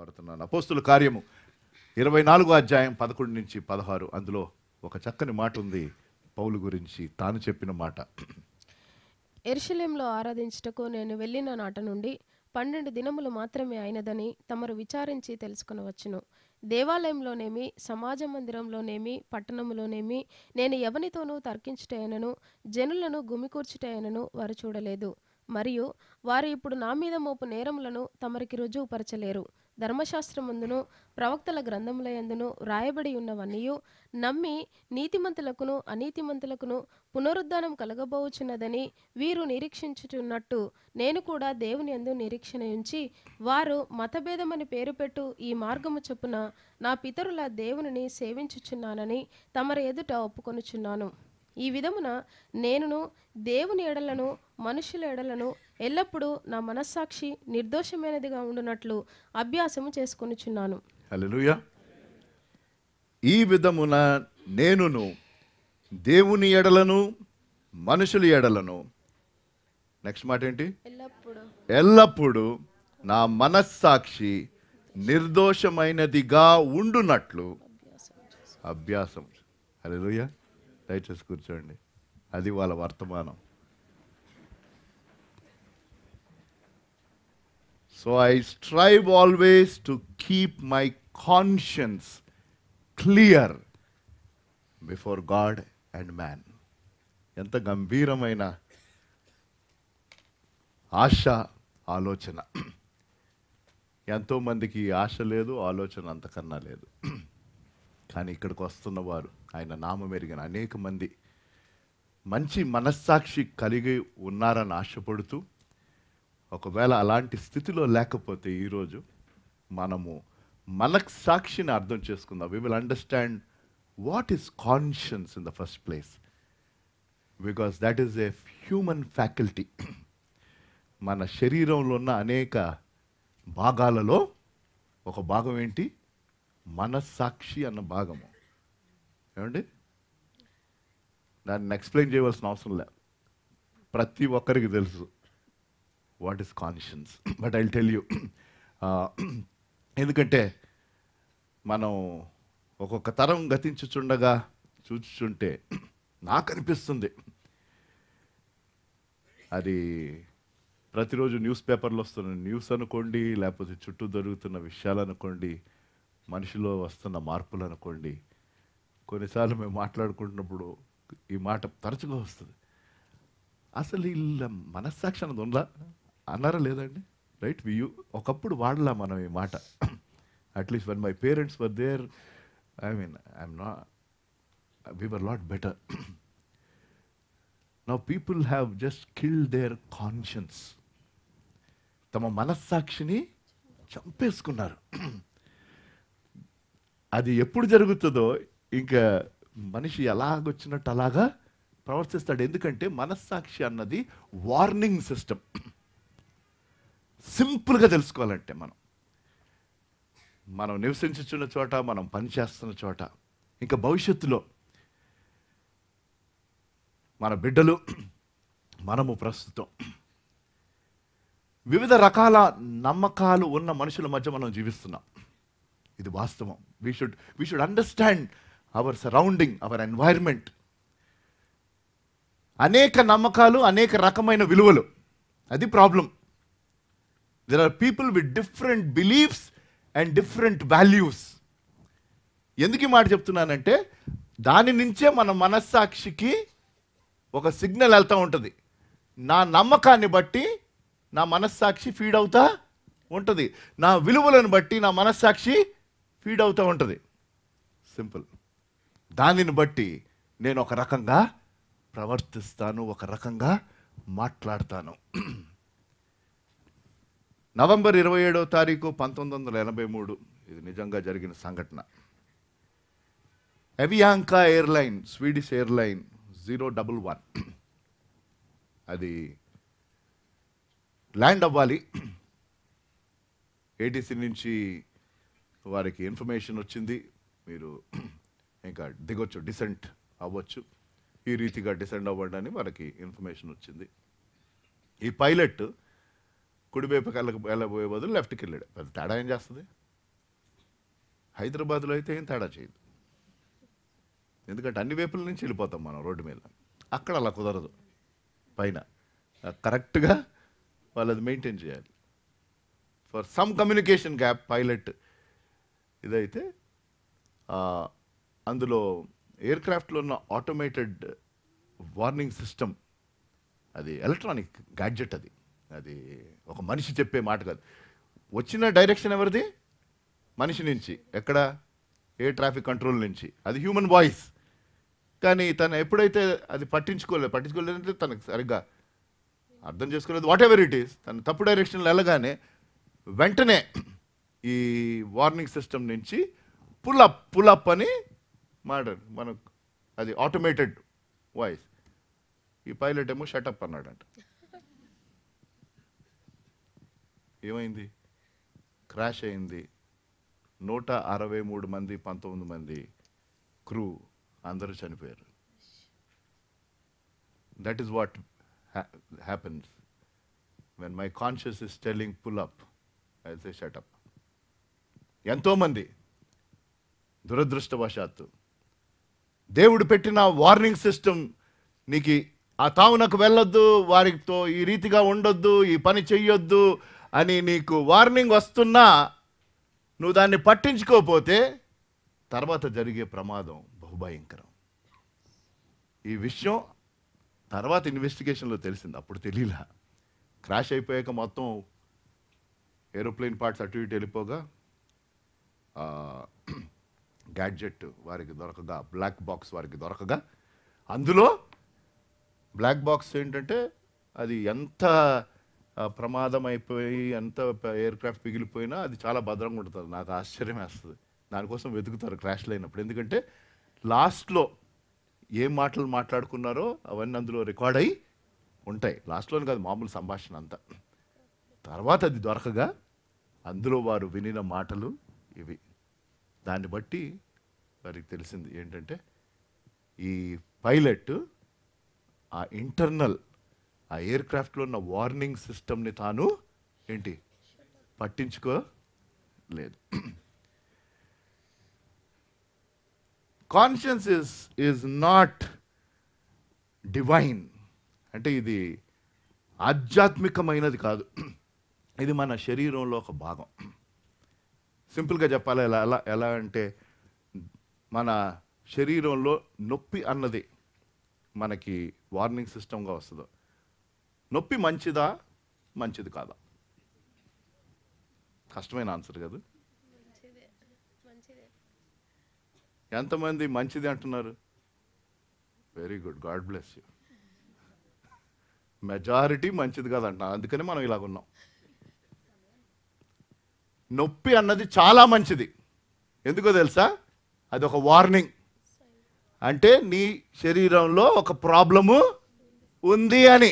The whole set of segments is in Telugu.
ఇష్టపడుతున్నాను అపోస్తుల కార్యము ఇరవై నాలుగో అధ్యాయం పదకొండు నుంచి పదహారు అందులో ఒక చక్కని మాట ఉంది పౌలు గురించి తాను చెప్పిన మాట ఎరుషలేంలో ఆరాధించుటకు నేను వెళ్ళిన నాట నుండి పన్నెండు దినములు మాత్రమే అయినదని తమరు విచారించి తెలుసుకొనవచ్చును దేవాలయంలోనేమి సమాజ మందిరంలోనేమి పట్టణములోనేమి నేను ఎవనితోనూ తర్కించుటయనను జనులను గుమికూర్చుటయనను వారు చూడలేదు మరియు వారు ఇప్పుడు నా మీద మోపు నేరములను తమరికి రుజువుపరచలేరు ధర్మశాస్త్రమందును ప్రవక్తల గ్రంథములయందును రాయబడి ఉన్నవన్నీయు నమ్మి నీతిమంతులకును అనీతిమంతులకును పునరుద్ధానం కలగబోచున్నదని వీరు నిరీక్షించుచున్నట్టు నేను కూడా దేవుని యందు నిరీక్షణ ఉంచి వారు మతభేదమని పేరు పెట్టు ఈ మార్గము చొప్పున నా పితరుల దేవునిని సేవించుచున్నానని తమరి ఎదుట ఒప్పుకొనుచున్నాను ఈ విధమున నేనును దేవుని ఎడలను మనుషుల ఎడలను ఎల్లప్పుడూ నా మనస్సాక్షి నిర్దోషమైనదిగా ఉండునట్లు అభ్యాసము చేసుకొనుచున్నాను హల్లెలూయా ఈ విధమున నేనును దేవుని ఎడలను మనుషుల ఎడలను నెక్స్ట్ మాట ఏంటి ఎల్లప్పుడూ ఎల్లప్పుడూ నా మనస్సాక్షి నిర్దోషమైనదిగా ఉండునట్లు అభ్యాసం హల్లెలూయా దయచేసి కూర్చోండి అది వాళ్ళ వర్తమానం so I strive always to keep my conscience clear before God and man ఎంత గంభీరమైన ఆశ ఆలోచన ఎంతోమందికి ఈ ఆశ లేదు ఆలోచన అంతకన్నా లేదు కానీ ఇక్కడికి వస్తున్న వారు ఆయన నామం ఎరిగిన అనేక మంది మంచి మనస్సాక్షి కలిగి ఉన్నారని ఆశపడుతూ ఒకవేళ అలాంటి స్థితిలో లేకపోతే ఈరోజు మనము మనస్సాక్షిని అర్థం చేసుకుందాం we will understand what is conscience in the first place because that is a human faculty మన శరీరంలో ఉన్న అనేక భాగాలలో ఒక భాగం ఏంటి మనస్సాక్షి అన్న భాగము ఏమండి దాన్ని ఎక్స్ప్లెయిన్ చేయవలసిన అవసరం లే ప్రతి ఒక్కరికి తెలుసు what is conscience but I tell you ఎందుకంటే మనం ఒక్కొక్క తరం గతించుచుండగా చూచుచుంటే నాకు అనిపిస్తుంది అది ప్రతిరోజు న్యూస్ పేపర్లో వస్తున్న న్యూస్ అనుకోండి లేకపోతే చుట్టూ జరుగుతున్న విషయాలు అనుకోండి మనిషిలో వస్తున్న మార్పులు అనుకోండి కొన్నిసార్లు మేము మాట్లాడుకుంటున్నప్పుడు ఈ మాట తరచుగా వస్తుంది అసలు వీళ్ళ మనస్సాక్షి అన్నది ఉందా అన్నారా లేదండి రైట్ వి ఒకప్పుడు వాడలా మనం ఈ మాట at least one my parents were there I mean I'm నా we were lot better now people have just kill their conscience తమ మనస్సాక్షిని చంపేసుకున్నారు అది ఎప్పుడు జరుగుతుందో ఇంకా మనిషి ఎలాగొచ్చినట్టు అలాగా ప్రవర్తిస్తాడు ఎందుకంటే మనస్సాక్షి అన్నది వార్నింగ్ సిస్టమ్ సింపుల్గా తెలుసుకోవాలంటే మనం మనం నివసించుచున్న చోట మనం పనిచేస్తున్న చోట ఇంకా భవిష్యత్తులో మన బిడ్డలు మనము ప్రస్తుతం వివిధ రకాల నమ్మకాలు ఉన్న మనుషుల మధ్య మనం జీవిస్తున్నాం ఇది వాస్తవం we should we should understand our surrounding our environment అనేక నమ్మకాలు అనేక రకమైన విలువలు అది problem there are people with different beliefs and different values ఎందుకు ఈ మాట చెప్తున్నానంటే దాని నుంచే మన మనస్సాక్షికి ఒక సిగ్నల్ వెళ్తూ ఉంటుంది నా నమ్మకాన్ని బట్టి నా మనస్సాక్షి ఫీడ్ అవుతా ఉంటుంది నా విలువలను బట్టి నా మనస్సాక్షి ఫీడ్ అవుతూ ఉంటుంది సింపుల్ దానిని బట్టి నేను ఒక రకంగా ప్రవర్తిస్తాను ఒక రకంగా మాట్లాడతాను నవంబర్ ఇరవై ఏడవ తారీఖు పంతొమ్మిది వందల ఎనభై మూడు ఇది నిజంగా జరిగిన సంఘటన Avianca airline Swedish airline zero double one అది ల్యాండ్ అవ్వాలి ఏటీసీ నుంచి వారికి ఇన్ఫర్మేషన్ వచ్చింది మీరు ఇంకా దిగొచ్చు డిసెంట్ అవ్వచ్చు ఈ రీతిగా డిసెండ్ అవ్వండి అని వారికి ఇన్ఫర్మేషన్ వచ్చింది ఈ పైలట్ కుడివైపుకి వెళ్ళక వెళ్ళబోయే బదులు లెఫ్ట్కి వెళ్ళాడు పెద్ద తేడా ఏం చేస్తుంది హైదరాబాద్లో అయితే ఏం తేడా చేయదు ఎందుకంటే అన్ని వైపుల నుంచి వెళ్ళిపోతాం మనం రోడ్డు మీద అక్కడ అలా కుదరదు పైన కరెక్ట్గా వాళ్ళది మెయింటైన్ చేయాలి for some communication gap pilot ఇదైతే ఆ, అందులో ఎయిర్ క్రాఫ్ట్లో ఉన్న ఆటోమేటెడ్ వార్నింగ్ సిస్టమ్ అది ఎలక్ట్రానిక్ గ్యాడ్జెట్ అది అది ఒక మనిషి చెప్పే మాట కాదు వచ్చిన డైరెక్షన్ ఎవరిది మనిషి నుంచి ఎక్కడ ఏ ట్రాఫిక్ కంట్రోల్ నుంచి అది హ్యూమన్ వాయిస్ కానీ తను ఎప్పుడైతే అది పట్టించుకోలేదు పట్టించుకోలేదంటే తనకు సరిగ్గా అర్థం చేసుకోలేదు వాట్ ఎవర్ ఇట్ ఈస్ తను తప్పు డైరెక్షన్లో వెళ్ళగానే వెంటనే ఈ వార్నింగ్ సిస్టమ్ నుంచి పుల్అప్ పుల్అప్ అని మాట మనకు అది ఆటోమేటెడ్ వాయిస్ ఈ పైలట్ ఏమో షటప్ అన్నాడంట ఏమైంది క్రాష్ అయింది నూట అరవై మూడు మంది పంతొమ్మిది మంది క్రూ అందరూ చనిపోయారు that is what happens when my conscious is telling pull up I say shut up ఎంతోమంది దురదృష్టవశాత్తు దేవుడు పెట్టిన వార్నింగ్ సిస్టమ్ నీకు ఆ తావునకు వెళ్ళొద్దు వారితో ఈ రీతిగా ఉండొద్దు ఈ పని చెయ్యొద్దు అని నీకు వార్నింగ్ వస్తున్నా నువ్వు దాన్ని పట్టించుకోకపోతే తర్వాత జరిగే ప్రమాదం బహుభయంకరం ఈ విషయం తర్వాత ఇన్వెస్టిగేషన్లో తెలిసింది అప్పుడు తెలియలా క్రాష్ అయిపోయాక మొత్తం ఏరోప్లేన్ పార్ట్స్ అటు ఇటు వెళ్ళిపోగా గ్యాడ్జెట్ వారికి దొరకగా బ్లాక్ బాక్స్ వారికి దొరకగా అందులో బ్లాక్ బాక్స్ ఏంటంటే అది ఎంత ఆ, ప్రమాదం అయిపోయి ఎంత ఎయిర్ క్రాఫ్ట్ పిగిలిపోయినా అది చాలా భద్రంగా ఉంటుంది నాకు ఆశ్చర్యం వేస్తుంది దానికోసం వెతుకుతారు క్రాష్లు అయినప్పుడు ఎందుకంటే లాస్ట్లో ఏం మాటలు మాట్లాడుకున్నారో అవన్నీ అందులో రికార్డ్ అయ్యి ఉంటాయి లాస్ట్లోనే కాదు మామూలు సంభాషణ అంతా తర్వాత అది దొరకగా అందులో వారు వినిన మాటలు ఇవి దాన్ని బట్టి వారికి తెలిసింది ఏంటంటే ఈ పైలట్ ఆ ఇంటర్నల్ ఆ ఎయిర్ క్రాఫ్ట్లో ఉన్న వార్నింగ్ సిస్టమ్ని తాను ఏంటి పట్టించుకోలేదు conscience is is not divine అంటే ఇది ఆధ్యాత్మికమైనది కాదు ఇది మన శరీరంలో ఒక భాగం సింపుల్గా చెప్పాలి ఎలా ఎలా ఎలా అంటే మన శరీరంలో నొప్పి అన్నది మనకి వార్నింగ్ సిస్టమ్గా వస్తుందో నొప్పి మంచిదా మంచిది కాదా కష్టమైన ఆన్సర్ కదా ఎంతమంది మంచిది అంటున్నారు very good God bless you majority మంచిది కాదు అంటున్నారు అందుకని మనం ఇలాగున్నాం నొప్పి అన్నది చాలా మంచిది ఎందుకో తెలుసా అది ఒక వార్నింగ్ అంటే నీ శరీరంలో ఒక ప్రాబ్లము ఉంది అని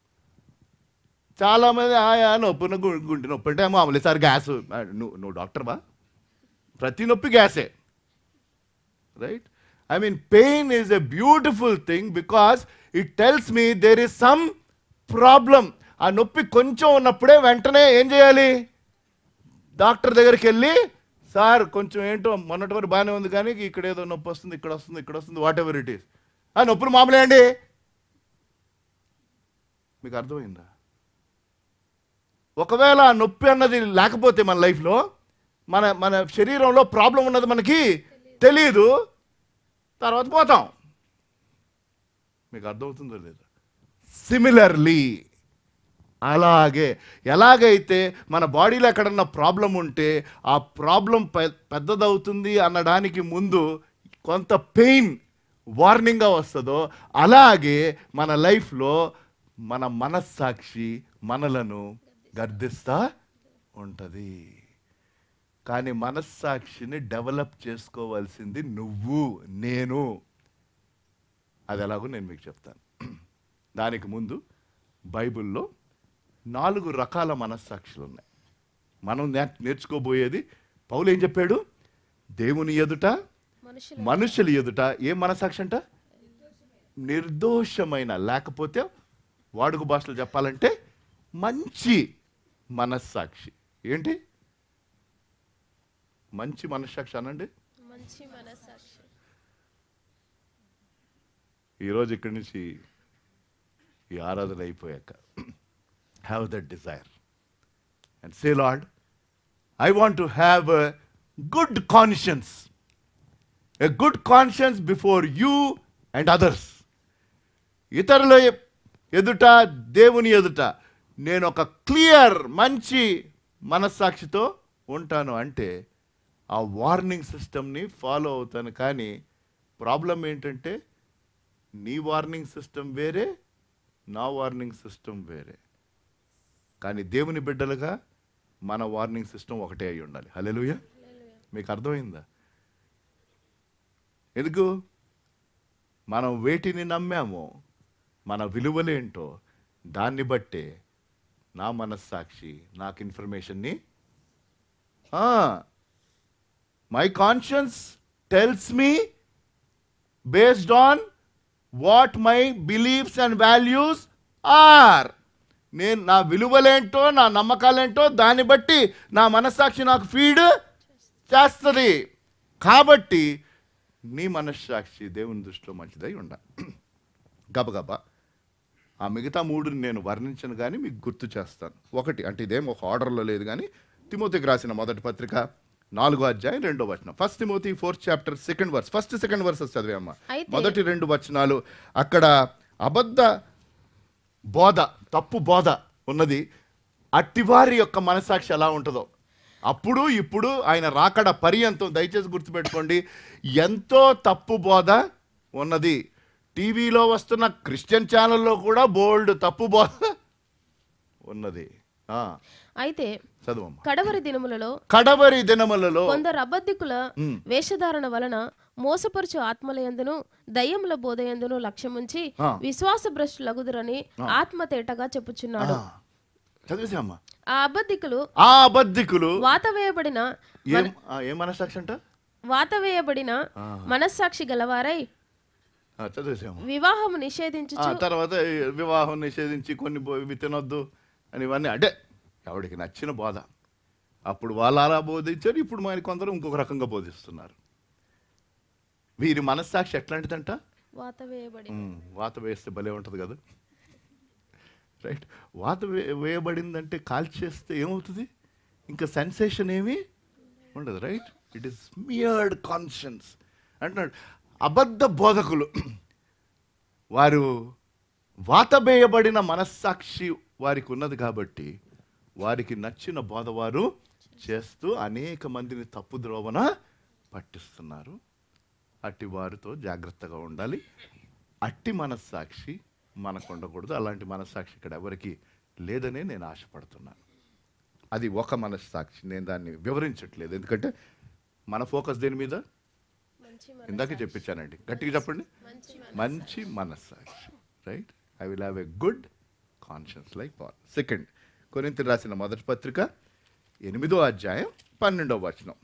చాలా మంది ఆయా నొప్పి గు- గుండె నొప్పి అంటే మామూలు సార్ గ్యాస్ ఆ, నువ్వు నువ్వు డాక్టర్ బా ప్రతి నొప్పి గ్యాసే right I mean pain is a beautiful thing because it tells me there is some problem ఆ నొప్పి కొంచెం ఉన్నప్పుడే వెంటనే ఏం చేయాలి డాక్టర్ దగ్గరికి వెళ్ళి సార్ కొంచెం ఏంటో మొన్నటి వరకు బాగానే ఉంది కానీ ఇక్కడ ఏదో నొప్పి వస్తుంది ఇక్కడ వస్తుంది ఇక్కడ వస్తుంది వాట్ ఎవర్ ఇట్ ఈస్ ఆ నొప్పులు మామూలే అండి మీకు అర్థమైందా ఒకవేళ ఆ నొప్పి అన్నది లేకపోతే మన లైఫ్లో మన మన శరీరంలో ప్రాబ్లం ఉన్నది మనకి తెలియదు తర్వాత పోతాం మీకు అర్థమవుతుందో లేదా సిమిలర్లీ అలాగే ఎలాగైతే మన బాడీలో ఎక్కడన్నా ప్రాబ్లం ఉంటే ఆ ప్రాబ్లం పెద్దదవుతుంది అనడానికి ముందు కొంత పెయిన్ వార్నింగ్గా వస్తుందో అలాగే మన లైఫ్లో మన మనస్సాక్షి మనలను గర్దిస్తా ఉంటుంది కానీ మనస్సాక్షిని డెవలప్ చేసుకోవాల్సింది నువ్వు నేను అది ఎలాగో నేను మీకు చెప్తాను దానికి ముందు బైబిల్లో నాలుగు రకాల మనస్సాక్షులు ఉన్నాయి మనం నే- నేర్చుకోబోయేది పౌలు ఏం చెప్పాడు దేవుని ఎదుట మనుషుల మనుషుల ఎదుట ఏం మనస్సాక్షి అంట నిర్దోషమైన లేకపోతే వాడుక భాషలో చెప్పాలంటే మంచి మనస్సాక్షి ఏంటి మంచి మనస్సాక్షి అనండి మంచి మనస్సాక్షి ఈరోజు ఇక్కడి నుంచి ఈ ఆరాధన అయిపోయాక have that desire and say Lord I want to have a good conscience a good conscience before you and others ఇతరుల ఎదుట దేవుని ఎదుట నేను ఒక క్లియర్ మంచి మనస్సాక్షితో ఉంటాను అంటే ఆ వార్నింగ్ సిస్టమ్ని ఫాలో అవుతాను కానీ ప్రాబ్లం ఏంటంటే నీ వార్నింగ్ సిస్టమ్ వేరే నా వార్నింగ్ సిస్టమ్ వేరే కానీ దేవుని బిడ్డలుగా మన వార్నింగ్ సిస్టమ్ ఒకటే అయి ఉండాలి హల్లెలూయా మీకు అర్థమైందా ఎందుకు మనం వేటిని నమ్మామో మన విలువలేంటో దాన్ని బట్టే నా మనస్సాక్షి నాకు ఇన్ఫర్మేషన్ని my conscience tells me based on what my beliefs and values are నేను నా విలువలేంటో నా నమ్మకాలేంటో దాన్ని బట్టి నా మనస్సాక్షి నాకు ఫీడ్ చేస్తుంది కాబట్టి నీ మనస్సాక్షి దేవుని దృష్టిలో మంచిదై ఉండాలి గబగబా ఆ మిగతా మూడుని నేను వర్ణించను కానీ మీకు గుర్తు చేస్తాను ఒకటి అంటే ఇదేం ఒక ఆర్డర్లో లేదు కానీ తిమోతికి రాసిన మొదటి పత్రిక నాలుగో అధ్యాయం రెండో వచనం first Timothy fourth chapter second verse first second verses చదివామ్మ అయితే- మొదటి రెండు వచనాలు అక్కడ అబద్ధ బోధ తప్పు బోధ ఉన్నది అట్టివారి యొక్క మనసాక్షి ఎలా ఉంటుందో అప్పుడు ఇప్పుడు ఆయన రాకడ పర్యంతం దయచేసి గుర్తుపెట్టుకోండి ఎంతో తప్పు బోధ ఉన్నది టీవీలో వస్తున్న క్రిస్టియన్ ఛానల్లో కూడా బోల్డ్ తప్పు బోధ ఉన్నది ఆ, అయితే చదువమ్మ కడవరి దినములలో కడవరి దినములలో కొందరు అబద్ధికుల ఉమ్. వేషధారణ వలన మోసపరుచు ఆత్మలయందును దయ్యముల బోధయందును లక్ష్యముంచి ఆ. విశ్వాస భ్రష్టులగుదురని ఆత్మ తేటగా చెప్పుచున్నాడు ఆ, చదివేసామ్మ ఆ అబద్ధికులు ఆ అబద్ధికులు వాత వేయబడిన ఏం ఆ, ఏం మనసాక్షి అంట వాత వేయబడిన ఆ. మనస్సాక్షి గలవారై ఆ, చదివేసాము వివాహము నిషేధించు ఆ తర్వాత ఈ వివాహం నిషేధించి కొన్ని బో- ఇవి తినొద్దు అని ఇవన్నీ అంటే ఎవడికి నచ్చిన బోధ అప్పుడు వాళ్ళు అలా బోధించారు ఇప్పుడు మరి కొందరు ఇంకొక రకంగా బోధిస్తున్నారు వీరి మనస్సాక్షి ఎట్లాంటిదంట వాత వేయబడి ఉమ్, వాత వేస్తే భలే ఉంటుంది కదా రైట్ వాత వే వేయబడిందంటే కాల్చేస్తే ఏమవుతుంది ఇంకా సెన్సేషన్ ఏమీ ఉండదు right it is seared conscience అంటున్నాడు అబద్ధ బోధకులు వారు వాతబేయబడిన మనస్సాక్షి వారికి ఉన్నది కాబట్టి వారికి నచ్చిన బోధ వారు చేస్తూ అనేక మందిని తప్పు ద్రోవన పట్టిస్తున్నారు అట్టి వారితో జాగ్రత్తగా ఉండాలి అట్టి మనస్సాక్షి మనకు ఉండకూడదు అలాంటి మనస్సాక్షి ఇక్కడ ఎవరికి లేదనే నేను ఆశపడుతున్నాను అది ఒక మనస్సాక్షి నేను దాన్ని వివరించట్లేదు ఎందుకంటే మన ఫోకస్ దేని మీద మంచి ఇందాకే చెప్పించానండి గట్టిగా చెప్పండి మంచి మంచి మనస్సాక్షి right I will have a good conscience like Paul second కొరింత రాసిన మొదటి పత్రిక ఎనిమిదో అధ్యాయం పన్నెండవ వచనం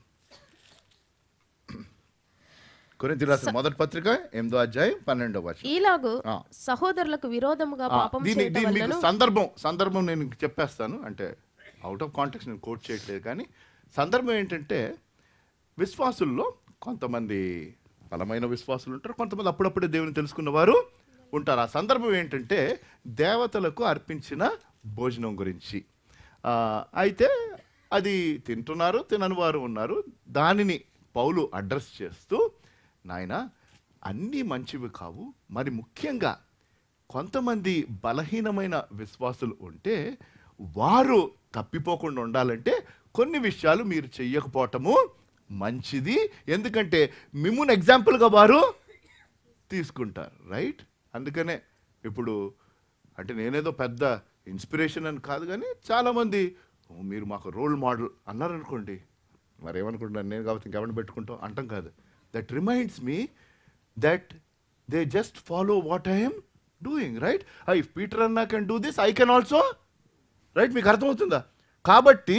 కొరింత రాసిన మొదటి పత్రిక ఎనిమిదో అధ్యాయం పన్నెండవ వచనం ఈలాగు ఆ. సహోదరులకు విరోధముగా ఆ, పాపం దీని చేయటం దీని మీకు వలన సందర్భం సందర్భం నేను చెప్పేస్తాను అంటే అవుట్ ఆఫ్ కాంటెక్స్ నేను కోట్ చేయట్లేదు కానీ సందర్భం ఏంటంటే విశ్వాసుల్లో కొంతమంది బలమైన విశ్వాసులు ఉంటారు కొంతమంది అప్పుడప్పుడే దేవుని తెలుసుకున్న వారు ఉంటారు ఆ సందర్భం ఏంటంటే దేవతలకు అర్పించిన భోజనం గురించి ఆ, అయితే అది తింటున్నారు తినని వారు ఉన్నారు దానిని పౌలు అడ్రస్ చేస్తూ నాయన అన్నీ మంచివి కావు మరి ముఖ్యంగా కొంతమంది బలహీనమైన విశ్వాసులు ఉంటే వారు తప్పిపోకుండా ఉండాలంటే కొన్ని విషయాలు మీరు చెయ్యకపోవటము మంచిది ఎందుకంటే మిమ్మల్ని ఎగ్జాంపుల్గా వారు తీసుకుంటారు రైట్ అందుకనే ఇప్పుడు అంటే నేనేదో పెద్ద ఇన్స్పిరేషన్ అని కాదు కానీ చాలామంది "ఓ, మీరు మాకు రోల్ మోడల్ అన్నారనుకోండి మరి ఏమనుకుంటున్నాను నేను కాబట్టి ఇంకెవరిని పెట్టుకుంటాం అంటాం కాదు that reminds me that they just follow what I'm doing right I Peter అన్నా can do this I can also right మీకు అర్థమవుతుందా కాబట్టి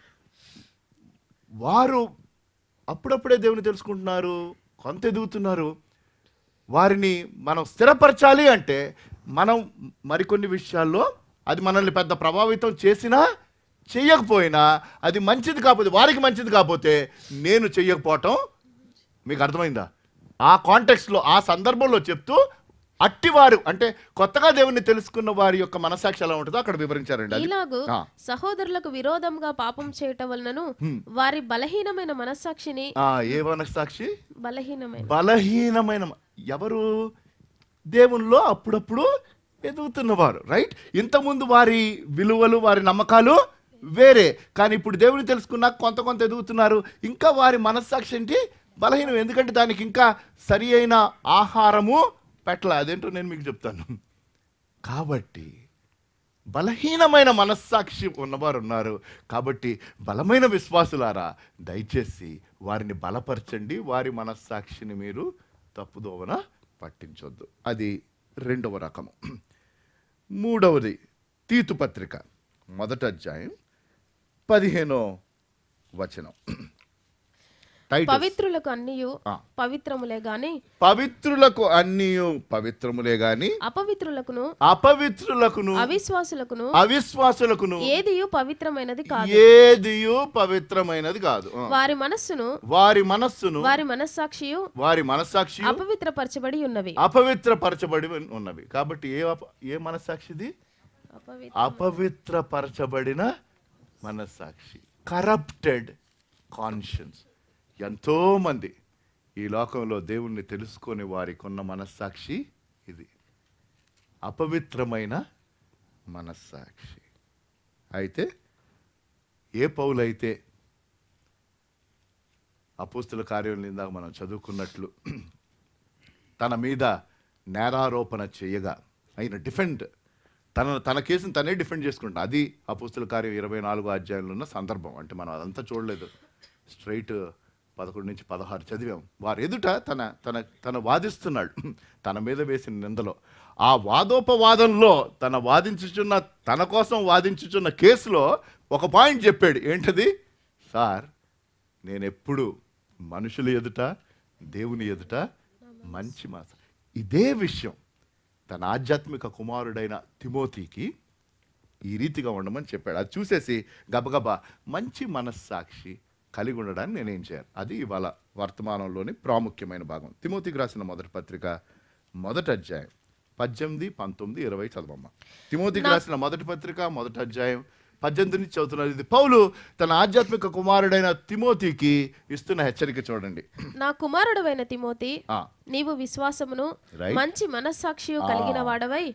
వారు అప్పుడప్పుడే దేవుని తెలుసుకుంటున్నారు కొంత ఎదుగుతున్నారు వారిని మనం స్థిరపరచాలి అంటే మనం మరికొన్ని విషయాల్లో అది మనల్ని పెద్ద ప్రభావితం చేసినా చెయ్యకపోయినా అది మంచిది కాకపోతే వారికి మంచిది కాకపోతే నేను చెయ్యకపోవటం మీకు అర్థమైందా ఆ కాంటెక్స్లో ఆ సందర్భంలో చెప్తూ అట్టివారు అంటే కొత్తగా దేవుణ్ణి తెలుసుకున్న వారి యొక్క మనసాక్షి ఎలా ఉంటుందో అక్కడ వివరించారండి అది ఇలాగు ఆ. సహోదరులకు విరోధంగా పాపం చేయటం వలనను వారి బలహీనమైన మనస్సాక్షిని ఆ, ఏ మనస్సాక్షి బలహీనమైన బలహీనమైన మ- ఎవరు దేవునిలో అప్పుడప్పుడు ఎదుగుతున్నవారు రైట్ ఇంతకుముందు వారి విలువలు వారి నమ్మకాలు వేరే కానీ ఇప్పుడు దేవుని తెలుసుకున్నాక కొంత కొంత ఎదుగుతున్నారు ఇంకా వారి మనస్సాక్షి ఏంటి బలహీనం ఎందుకంటే దానికి ఇంకా సరి అయిన ఆహారము పెట్టల అదేంటో నేను మీకు చెప్తాను కాబట్టి బలహీనమైన మనస్సాక్షి ఉన్నవారు ఉన్నారు కాబట్టి బలమైన విశ్వాసులారా దయచేసి వారిని బలపరచండి వారి మనస్సాక్షిని మీరు తప్పుదోవన పట్టించొద్దు అది రెండవ రకము మూడవది తీతు పత్రిక మొదటి అధ్యాయం పదిహేనో వచనం టైటిల్స్. పవిత్రులకు అన్నియు ఆ. పవిత్రములే గాని పవిత్రులకు అన్నీ పవిత్రములే గాని అపవిత్రులకును అపవిత్రులకును అవిశ్వాసులకును అవిశ్వాసులకును ఏదియు పవిత్రమైనది కాదు ఏదియు పవిత్రమైనది కాదు ఆ. వారి మనస్సును వారి మనస్సును వారి మనస్సాక్షియు వారి మనస్సాక్షి అపవిత్రపరచబడి ఉన్నవి అపవిత్రపరచబడి ఉన్నవి కాబట్టి ఏ అప- ఏ మనస్సాక్షిది అపవిత్ర అపవిత్రపరచబడిన మనస్సాక్షి కరప్టెడ్ కాన్షియన్స్ ఎంతో మంది ఈ లోకంలో దేవుణ్ణి తెలుసుకొని వారికి ఉన్న మనస్సాక్షి ఇది అపవిత్రమైన మనస్సాక్షి అయితే ఏ పౌలైతే అపోస్తుల కార్యం ఇందాక మనం చదువుకున్నట్లు తన మీద నేరారోపణ చేయగా ఆయన డిఫెండ్ తన తన కేసుని తనే డిఫెండ్ చేసుకుంటా అది అపోస్తుల కార్యం ఇరవై నాలుగో అధ్యాయంలో ఉన్న సందర్భం అంటే మనం అదంతా చూడలేదు స్ట్రైట్ పదకొండు నుంచి పదహారు చదివాం వారు ఎదుట తన తన తన వాదిస్తున్నాడు తన మీద వేసిన నిందలో ఆ వాదోపవాదంలో తన వాదించుచున్న తన కోసం వాదించుచున్న కేసులో ఒక పాయింట్ చెప్పాడు ఏంటది సార్ నేను ఎప్పుడు మనుషుల ఎదుట దేవుని ఎదుట మంచి మాస ఇదే విషయం తన ఆధ్యాత్మిక కుమారుడైన తిమోతికి ఈ రీతిగా ఉండమని చెప్పాడు అది చూసేసి గబగబా మంచి మనస్సాక్షి కలిగి ఉండడానికి నేనేం చేయాలి అది ఇవాళ వర్తమానంలోని ప్రాముఖ్యమైన భాగం తిమోతికి రాసిన మొదటి పత్రిక మొదటి అధ్యాయం పద్దెనిమిది పంతొమ్మిది ఇరవై చదవమ్మ తిమోతికి రాసిన మొదటి పత్రిక మొదటి అధ్యాయం పద్దెనిమిది నుంచి చదువుతున్నది ఇది పౌలు తన ఆధ్యాత్మిక కుమారుడైన తిమోతికి ఇస్తున్న హెచ్చరిక చూడండి నా కుమారుడవైన తిమోతి ఆ, నీవు విశ్వాసమును Right. మంచి మనస్సాక్షియు కలిగిన వాడవై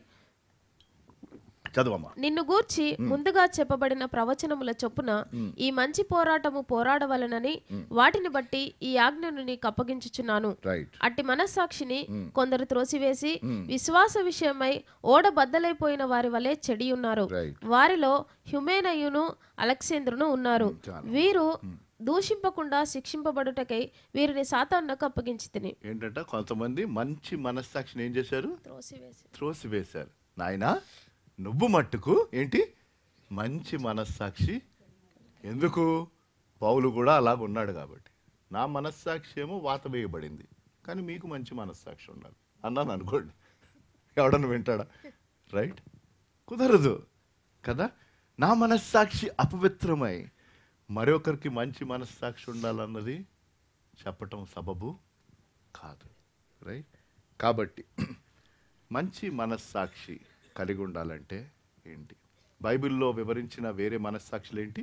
చదవమ్మా నిన్ను గూర్చి ముందుగా చెప్పబడిన ప్రవచనముల చొప్పున ఈ మంచి పోరాటము పోరాడవలనని వాటిని బట్టి ఈ ఆజ్ఞను నీకు అప్పగించుచున్నాను రైట్ అట్టి మనస్సాక్షిని కొందరు త్రోసివేసి విశ్వాస విషయమై ఓడ బద్దలైపోయిన వారి వలె చెడి ఉన్నారు Right. వారిలో హ్యుమేనయును అలెక్సేంద్రును ఉన్నారు చాలా. వీరు దూషింపకుండా శిక్షింపబడుటకై వీరిని సాతాన్నకు అప్పగించి తిని ఏంటంటే కొంతమంది మంచి మనస్సాక్షిని ఏం చేశారు త్రోసివేసి త్రోసివేశారు నాయనా నువ్వు మట్టుకు ఏంటి మంచి మనస్సాక్షి ఎందుకు పౌలు కూడా అలాగ ఉన్నాడు కాబట్టి నా మనస్సాక్షి ఏమో వాత వేయబడింది కానీ మీకు మంచి మనస్సాక్షి ఉండాలి అన్నాను అనుకోండి ఎవడన్నా వింటాడా రైట్ కుదరదు కదా నా మనస్సాక్షి అపవిత్రమై మరొకరికి మంచి మనస్సాక్షి ఉండాలన్నది చెప్పటం సబబు కాదు రైట్ కాబట్టి మంచి మనస్సాక్షి కలిగి ఉండాలంటే ఏంటి బైబిల్లో వివరించిన వేరే మనస్సాక్షులు ఏంటి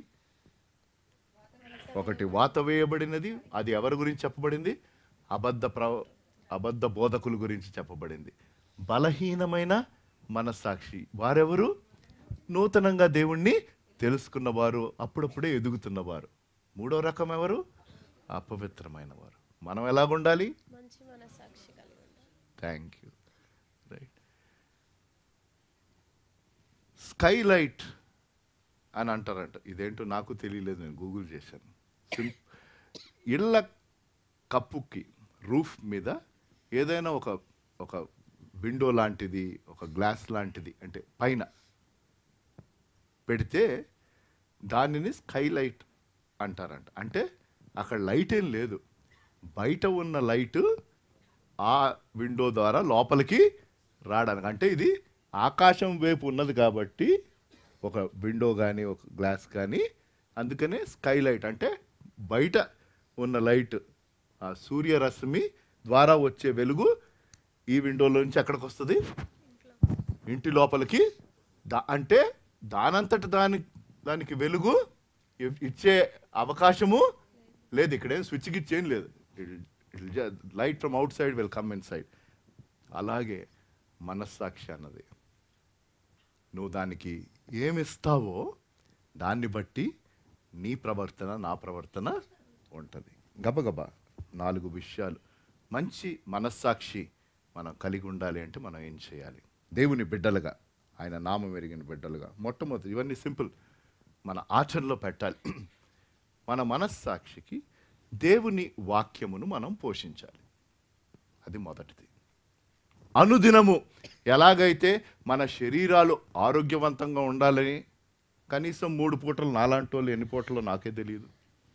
ఒకటి వాత వేయబడినది అది ఎవరి గురించి చెప్పబడింది అబద్ధ ప్ర అబద్ధ బోధకుల గురించి చెప్పబడింది బలహీనమైన మనస్సాక్షి వారెవరు నూతనంగా దేవుణ్ణి తెలుసుకున్నవారు అప్పుడప్పుడే ఎదుగుతున్నవారు మూడో రకం ఎవరు అపవిత్రమైన వారు మనం ఎలాగుండాలి మంచి మనస్సాక్షి కలిగి ఉండాలి. Thank you right sky light అని అంటారంట ఇదేంటో నాకు తెలియలేదు నేను గూగుల్ చేశాను సిం- ఇళ్ళ కప్పుకి రూఫ్ మీద ఏదైనా ఒక ఒక విండో లాంటిది ఒక గ్లాస్ లాంటిది అంటే పైన పెడితే దానిని స్కై లైట్ అంటారంట అంటే అక్కడ లైట్ ఏం లేదు బయట ఉన్న లైట్ ఆ విండో ద్వారా లోపలికి రావడానికి అంటే ఇది ఆకాశం వైపు ఉన్నది కాబట్టి ఒక విండో కానీ ఒక గ్లాస్ కానీ అందుకనే స్కై లైట్ అంటే బయట ఉన్న లైట్ ఆ సూర్యరశ్మి ద్వారా వచ్చే వెలుగు ఈ విండోలో నుంచి ఎక్కడికి వస్తుంది ఇంటి లోపలికి దా అంటే దానంతట దాని దానికి వెలుగు ఇ- ఇచ్చే అవకాశము లేదు ఇక్కడేం స్విచ్ గిచ్ ఏం లేదు light from outside will come inside అలాగే మనస్సాక్షి అన్నది నువ్వు దానికి ఏమిస్తావో దాన్ని బట్టి నీ ప్రవర్తన నా ప్రవర్తన ఉంటుంది గబగబా నాలుగు విషయాలు మంచి మనస్సాక్షి మనం కలిగి ఉండాలి అంటే మనం ఏం చేయాలి దేవుని బిడ్డలుగా ఆయన నామం ఎరిగిన బిడ్డలుగా మొట్టమొదటి ఇవన్నీ సింపుల్ మన ఆచరణలో పెట్టాలి మన మనస్సాక్షికి దేవుని వాక్యమును మనం పోషించాలి అది మొదటిది అనుదినము ఎలాగైతే మన శరీరాలు ఆరోగ్యవంతంగా ఉండాలని కనీసం మూడు పూటలు నాలాంటి వాళ్ళు ఎన్ని పూటలు నాకే తెలియదు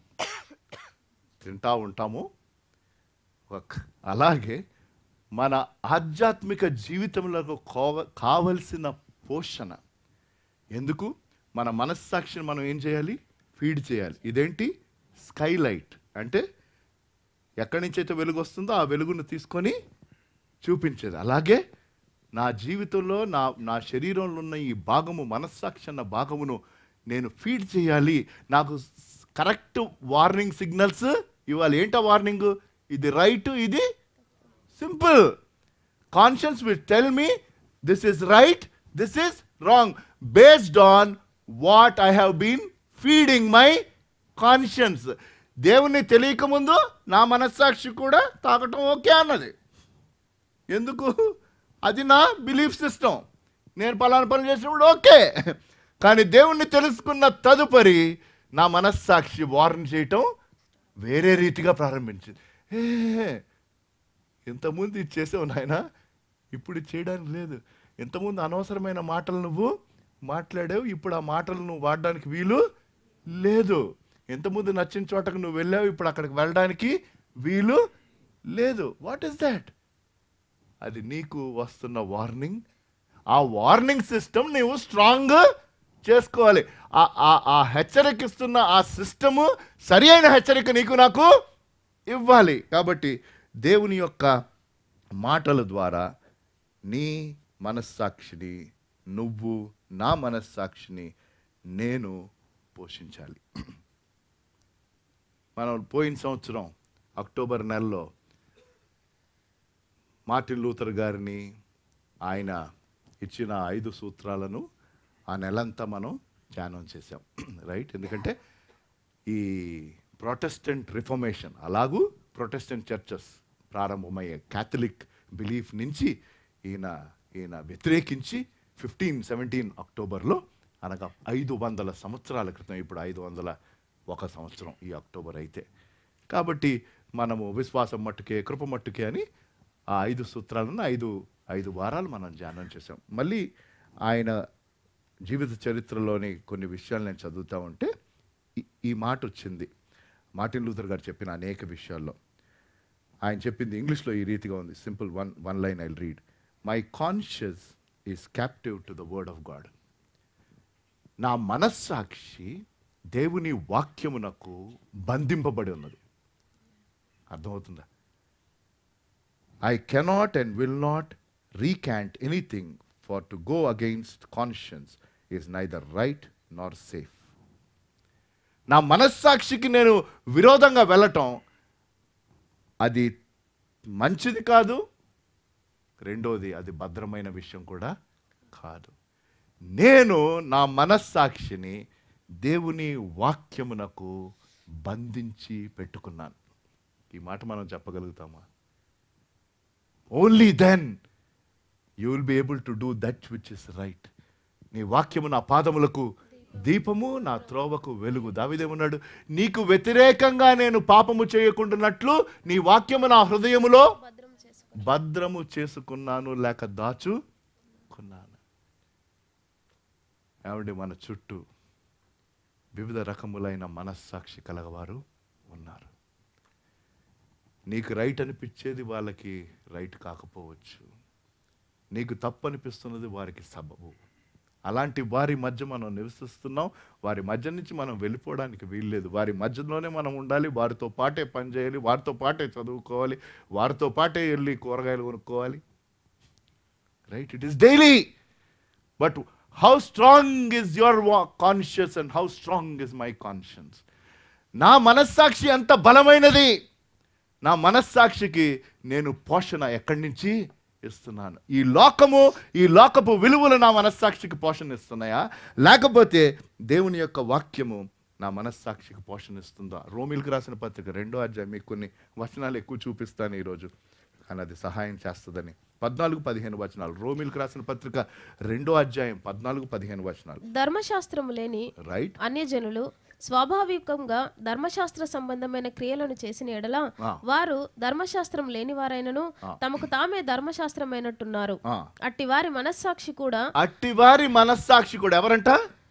తింటా ఉంటాము ఒక- అలాగే మన ఆధ్యాత్మిక జీవితంలో కావ- కావలసిన పోషణ ఎందుకు మన మనస్సాక్షిని మనం ఏం చేయాలి ఫీడ్ చేయాలి ఇదేంటి స్కై లైట్ అంటే ఎక్కడి నుంచి అయితే వెలుగు వస్తుందో ఆ వెలుగును తీసుకొని చూపించేది అలాగే నా జీవితంలో నా నా శరీరంలో ఉన్న ఈ భాగము మనస్సాక్షి అన్న భాగమును నేను ఫీడ్ చేయాలి నాకు కరెక్ట్ వార్నింగ్ సిగ్నల్స్ ఇవ్వాలి ఏంటా వార్నింగ్ ఇది రైట్ ఇది simple conscience will tell me this is right this is wrong based on what I have been feeding my conscience దేవుణ్ణి తెలియక ముందు నా మనస్సాక్షి కూడా తాగటం ఓకే అన్నది ఎందుకు అది నా బిలీఫ్ సిస్టమ్ నేను పలానా పని చేసినప్పుడు ఓకే కానీ దేవుణ్ణి తెలుసుకున్న తదుపరి నా మనస్సాక్షి వార్న్ చేయటం వేరే రీతిగా ప్రారంభించింది ఏ ఇంతకుముందు ఇది చేసావు నాయన ఇప్పుడు ఇది చేయడానికి లేదు ఇంతకుముందు అనవసరమైన మాటలు నువ్వు మాట్లాడావు ఇప్పుడు ఆ మాటలు నువ్వు వాడడానికి వీలు లేదు ఇంతకుముందు నచ్చిన చోటకు నువ్వు వెళ్ళావు ఇప్పుడు అక్కడికి వెళ్ళడానికి వీలు లేదు వాట్ ఈస్ దాట్ అది నీకు వస్తున్న వార్నింగ్ ఆ వార్నింగ్ సిస్టమ్ నీవు స్ట్రాంగ్ చేసుకోవాలి ఆ ఆ- ఆ హెచ్చరికిస్తున్న ఆ సిస్టము సరి అయిన హెచ్చరిక నీకు నాకు ఇవ్వాలి కాబట్టి దేవుని యొక్క మాటల ద్వారా నీ మనస్సాక్షిని నువ్వు నా మనస్సాక్షిని నేను పోషించాలి మనం పోయిన సంవత్సరం అక్టోబర్ నెలలో మార్టిన్ లూథర్ గారిని ఆయన ఇచ్చిన ఐదు సూత్రాలను ఆ నెలంతా మనం ధ్యానం చేసాం రైట్ ఎందుకంటే ఈ ప్రొటెస్టెంట్ రిఫర్మేషన్ అలాగూ ప్రొటెస్టెంట్ చర్చెస్ ప్రారంభమయ్యే క్యాథలిక్ బిలీఫ్ నుంచి ఈయన ఈయన వ్యతిరేకించి ఫిఫ్టీన్ సెవెంటీన్ అక్టోబర్లో అనగా ఐదు వందల సంవత్సరాల క్రితం ఇప్పుడు ఐదు వందల ఒక సంవత్సరం ఈ అక్టోబర్ అయితే కాబట్టి మనము విశ్వాసం మట్టుకే కృప మట్టుకే అని ఆ ఐదు సూత్రాలను ఐదు ఐదు వారాలు మనం ధ్యానం చేసాం మళ్ళీ ఆయన జీవిత చరిత్రలోని కొన్ని విషయాలు నేను చదువుతా ఉంటే ఈ- ఈ మాట వచ్చింది మార్టిన్ లూథర్ గారు చెప్పిన అనేక విషయాల్లో ఆయన చెప్పింది ఇంగ్లీష్లో ఈ రీతిగా ఉంది simple one one line I read my conscious is captive to the word of God నా మనస్సాక్షి దేవుని వాక్యమునకు బంధింపబడి ఉన్నది అర్థమవుతుందా I cannot and will not recant anything for to go against conscience is neither right nor safe నా మనస్సాక్షికి నేను విరోధంగా వెళ్ళటం అది మంచిది కాదు రెండోది అది భద్రమైన విషయం కూడా కాదు నేను నా మనస్సాక్షిని దేవుని వాక్యమునకు బంధించి పెట్టుకున్నాను ఈ మాట మనం చెప్పగలుగుతామా only then you will be able to do that which is right నీ వాక్యము నా పాదములకు దీపము నా త్రోవకు వెలుగు దావిదేమన్నాడు నీకు వ్యతిరేకంగా నేను పాపము చేయకుండానట్లు నీ వాక్యము నా హృదయములో భద్రం చేసుకో భద్రము చేసుకున్నాను లేక దాచుకున్నాను ఏమండి మన చుట్టూ వివిధ రకములైన మనస్సాక్షి కలగవారు ఉన్నారు నీకు రైట్ అనిపించేది వాళ్ళకి రైట్ కాకపోవచ్చు నీకు తప్పు అనిపిస్తున్నది వారికి సబబు అలాంటి వారి మధ్య మనం నివసిస్తున్నాం వారి మధ్య నుంచి మనం వెళ్ళిపోవడానికి వీల్లేదు వారి మధ్యలోనే మనం ఉండాలి వారితో పాటే పని చేయాలి వారితో పాటే చదువుకోవాలి వారితో పాటే వెళ్ళి కూరగాయలు కొనుక్కోవాలి right it is daily but how strong is your conscious and how strong is my conscience నా మనస్సాక్షి అంత బలమైనది నా మనస్సాక్షికి నేను పోషణ ఎక్కడి నుంచి ఇస్తున్నాను ఈ లోకము ఈ లోకపు విలువలు నా మనస్సాక్షికి పోషణ ఇస్తున్నాయా లేకపోతే దేవుని యొక్క వాక్యము నా మనస్సాక్షికి పోషణ ఇస్తుందా రోమిల్కి రాసిన పత్రిక రెండో అధ్యాయం మీకు కొన్ని వచనాలు ఎక్కువ చూపిస్తాను ఈరోజు కానీ అది సహాయం చేస్తుందని పద్నాలుగు పదిహేను వచనాలు రోమిల్కి రాసిన పత్రిక రెండో అధ్యాయం పద్నాలుగు పదిహేను వచనాలు ధర్మశాస్త్రము లేని రైట్ అన్యజనులు స్వాభావికంగా ధర్మశాస్త్ర సంబంధమైన క్రియలను చేసిన ఎడల ఆ. వారు ధర్మశాస్త్రం లేని వారైనను ఆ. తమకు తామే ధర్మశాస్త్రమైనట్టున్నారు ఆ. అట్టి వారి మనస్సాక్షి కూడా అట్టివారి మనస్సాక్షి కూడా ఎవరంట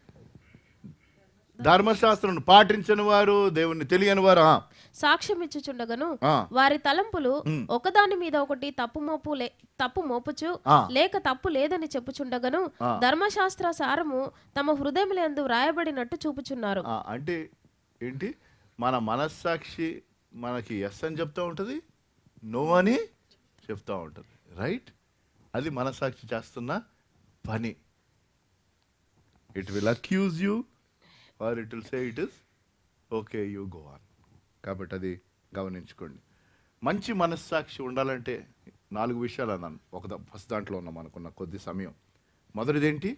ధర్మశాస్త్రం పాటించని వారు దేవుణ్ణి తెలియని వారు ఆ, సాక్ష్యం ఇచ్చుచుండగను ఆ, వారి తలంపులు ఒకదాని మీద ఒకటి తప్పు మోపు లే తప్పు మోపుచు ఆ. లేక తప్పు లేదని చెప్పుచుండగను ఆ. ధర్మశాస్త్ర సారము తమ హృదయములందు వ్రాయబడినట్టు చూపుచున్నారు ఆ, అంటే ఏంటి మన మనస్సాక్షి మనకి ఎస్ అని చెప్తా ఉంటుంది నో అని చెప్తా ఉంటుంది రైట్ అది మనస్సాక్షి చేస్తున్న పని it will accuse you or it will say it is okay you go on కాబట్టి అది గమనించుకోండి మంచి మనస్సాక్షి ఉండాలంటే నాలుగు విషయాలు అన్నాను ఒక దా- ఫస్ట్ దాంట్లో ఉన్నాం అనుకున్న కొద్ది సమయం మొదటిదేంటి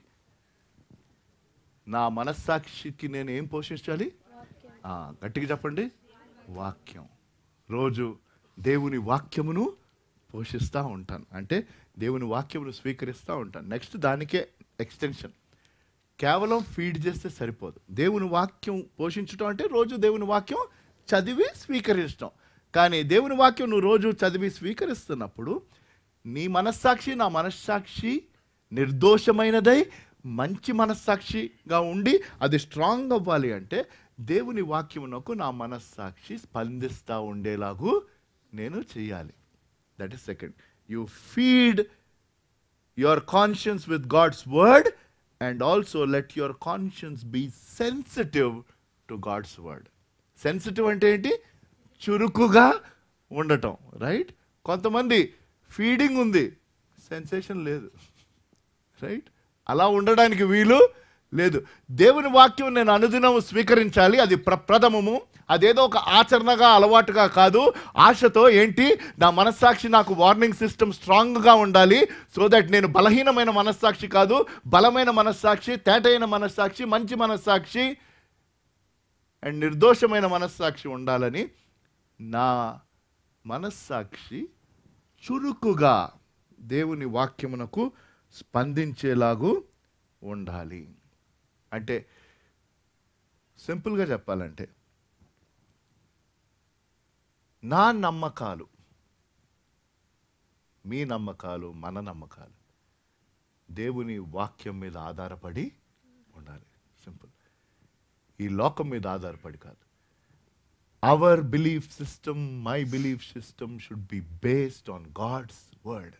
నా మనస్సాక్షికి నేను ఏం పోషించాలి ఆ, గట్టిగా చెప్పండి వాక్యం రోజు దేవుని వాక్యమును పోషిస్తూ ఉంటాను అంటే దేవుని వాక్యమును స్వీకరిస్తూ ఉంటాను నెక్స్ట్ దానికే ఎక్స్టెన్షన్ కేవలం ఫీడ్ చేస్తే సరిపోదు దేవుని వాక్యం పోషించడం అంటే రోజు దేవుని వాక్యం చదివి స్వీకరించడం కానీ దేవుని వాక్యం నువ్వు రోజు చదివి స్వీకరిస్తున్నప్పుడు నీ మనస్సాక్షి నా మనస్సాక్షి నిర్దోషమైనదై మంచి మనస్సాక్షిగా ఉండి అది స్ట్రాంగ్ అవ్వాలి అంటే దేవుని వాక్యమునకు నా మనస్సాక్షి స్పందిస్తూ ఉండేలాగు నేను చేయాలి that is second you feed your conscience with God's word and also let your conscience be sensitive to God's word sensitive అంటే ఏంటి చురుకుగా ఉండటం రైట్ కొంతమంది ఫీడింగ్ ఉంది సెన్సేషన్ లేదు రైట్ అలా ఉండడానికి వీలు లేదు దేవుని వాక్యం నేను అనుదినం స్వీకరించాలి అది ప్రప్రథమము అదేదో ఒక ఆచరణగా అలవాటుగా కాదు ఆశతో ఏంటి నా మనస్సాక్షి నాకు వార్నింగ్ సిస్టమ్ స్ట్రాంగ్గా ఉండాలి సో దట్ నేను బలహీనమైన మనస్సాక్షి కాదు బలమైన మనస్సాక్షి తేటైన మనస్సాక్షి మంచి మనస్సాక్షి అండ్ నిర్దోషమైన మనస్సాక్షి ఉండాలని నా మనస్సాక్షి చురుకుగా దేవుని వాక్యమునకు స్పందించేలాగు ఉండాలి అంటే సింపుల్గా చెప్పాలంటే నా నమ్మకాలు మీ నమ్మకాలు మన నమ్మకాలు దేవుని వాక్యం మీద ఆధారపడి ఉండాలి సింపుల్ ఈ లోకం మీద ఆధారపడి కాదు our belief system my belief system should be based on God's word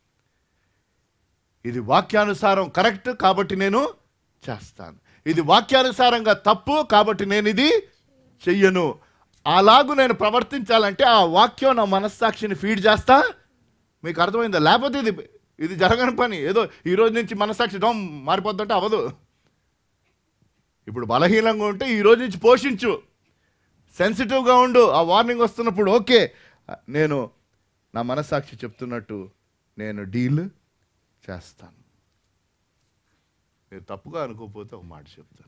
ఇది వాక్యానుసారం కరెక్ట్ కాబట్టి నేను చేస్తాను ఇది వాక్యానుసారంగా తప్పు కాబట్టి నేను ఇది చెయ్యను అలాగూ నేను ప్రవర్తించాలంటే ఆ వాక్యం నా మనస్సాక్షిని ఫీడ్ చేస్తా మీకు అర్థమైందా లేకపోతే ఇది ఇది జరగని పని ఏదో ఈ రోజు నుంచి మనస్సాక్షి డోమ్ మారిపోద్దంటే అవ్వదు ఇప్పుడు బలహీనంగా ఉంటే ఈ రోజు నుంచి పోషించు సెన్సిటివ్గా ఉండు ఆ వార్నింగ్ వస్తున్నప్పుడు ఓకే నేను నా మనస్సాక్షి చెప్తున్నట్టు నేను డీల్ చేస్తాను మీరు తప్పుగా అనుకోకపోతే ఒక మాట చెప్తాను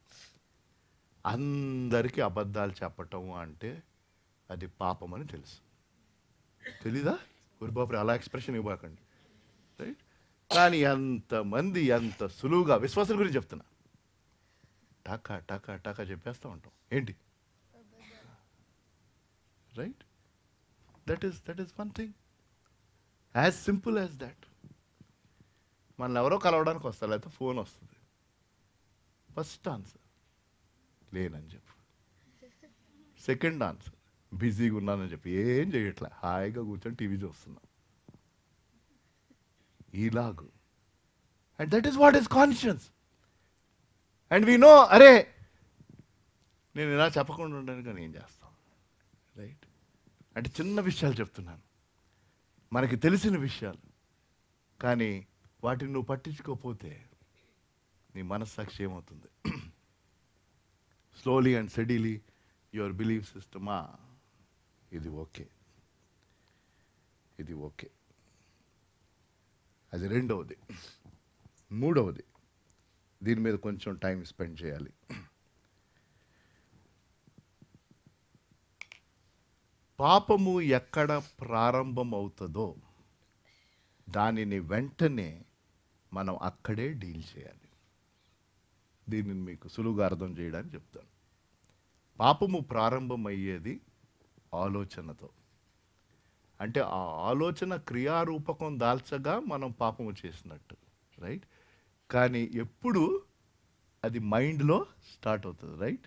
అందరికీ అబద్ధాలు చెప్పటం అంటే అది పాపం అని తెలుసు తెలీదా గురుబాబు అలా ఎక్స్ప్రెషన్ ఇవ్వకండి రైట్ కానీ ఎంతమంది ఎంత సులువుగా విశ్వాసుల గురించి చెప్తున్నా టాకా టాకా టాకా చెప్పేస్తూ ఉంటాం ఏంటి right that is that is one thing as simple as that మనల్ని ఎవరో కలవడానికి వస్తారు లేకపోతే ఫోన్ వస్తుంది ఫస్ట్ ఆన్సర్ లేనని చెప్పు సెకండ్ ఆన్సర్ బిజీగా ఉన్నానని చెప్పి ఏం చేయట్లే హాయిగా కూర్చొని టీవీ చూస్తున్నా ఇలాగు and that is what is conscience and we know అరే నేను ఇలా చెప్పకుండా ఉండడానికి నేను చేస్తాను రైట్ అంటే చిన్న విషయాలు చెప్తున్నాను మనకి తెలిసిన విషయాలు కానీ వాటిని నువ్వు పట్టించుకోకపోతే నీ మనస్సాక్షి ఏమవుతుంది slowly and steadily your belief సిస్టమా ఇది ఓకే ఇది ఓకే అది రెండవది మూడవది దీని మీద కొంచెం టైం స్పెండ్ చేయాలి పాపము ఎక్కడ ప్రారంభం అవుతుందో దానిని వెంటనే మనం అక్కడే డీల్ చేయాలి దీనిని మీకు సులువుగా అర్థం చేయడానికి చెప్తాను పాపము ప్రారంభమయ్యేది ఆలోచనతో అంటే ఆ ఆలోచన క్రియారూపకం దాల్చగా మనం పాపము చేసినట్టు రైట్ కానీ ఎప్పుడు అది మైండ్లో స్టార్ట్ అవుతుంది రైట్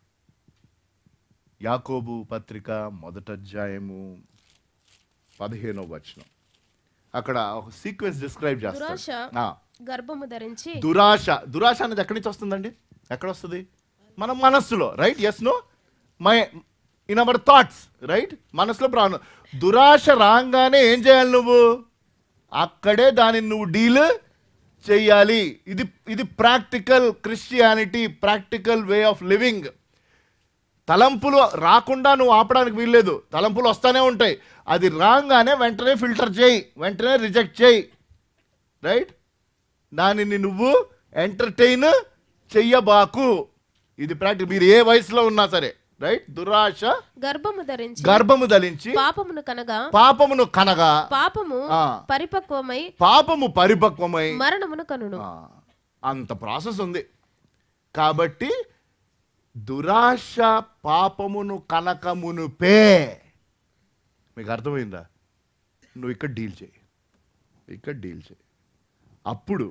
యాకోబు పత్రిక మొదట అధ్యాయము పదిహేనో వచనం అక్కడ ఒక సీక్వెన్స్ డిస్క్రైబ్ దురాశ చేస్తాడు ఆ, గర్భము ధరించి దురాశ దురాశ అనేది ఎక్కడి నుంచి వస్తుందండి ఎక్కడ వస్తుంది మన మనస్సులో right yes no my in our thoughts right మనసులో ప్రాణం దురాశ రాగానే ఏం చేయాలి నువ్వు అక్కడే దానిని నువ్వు డీల్ చెయ్యాలి ఇది ఇది practical Christianity practical way of living తలంపులు రాకుండా నువ్వు ఆపడానికి వీల్లేదు తలంపులు వస్తూనే ఉంటాయి అది రాగానే వెంటనే ఫిల్టర్ చేయి వెంటనే రిజెక్ట్ చేయి రైట్ దానిని నువ్వు ఎంటర్టైన్ చెయ్యబాకు ఇది ప్రాక్టికల్ మీరు ఏ వయసులో ఉన్నా సరే రైట్ దురాశ గర్భము ధరించి గర్భము దలించి పాపమును కనగా పాపమును కనగా పాపము ఆ. పరిపక్వమై పాపము పరిపక్వమై మరణమును కనును ఆ, అంత ప్రాసెస్ ఉంది కాబట్టి దురాశ పాపమును కనకమునుపే మీకు అర్థమైందా నువ్వు ఇక్కడ డీల్ చేయి ఇక్కడ డీల్ చేయి అప్పుడు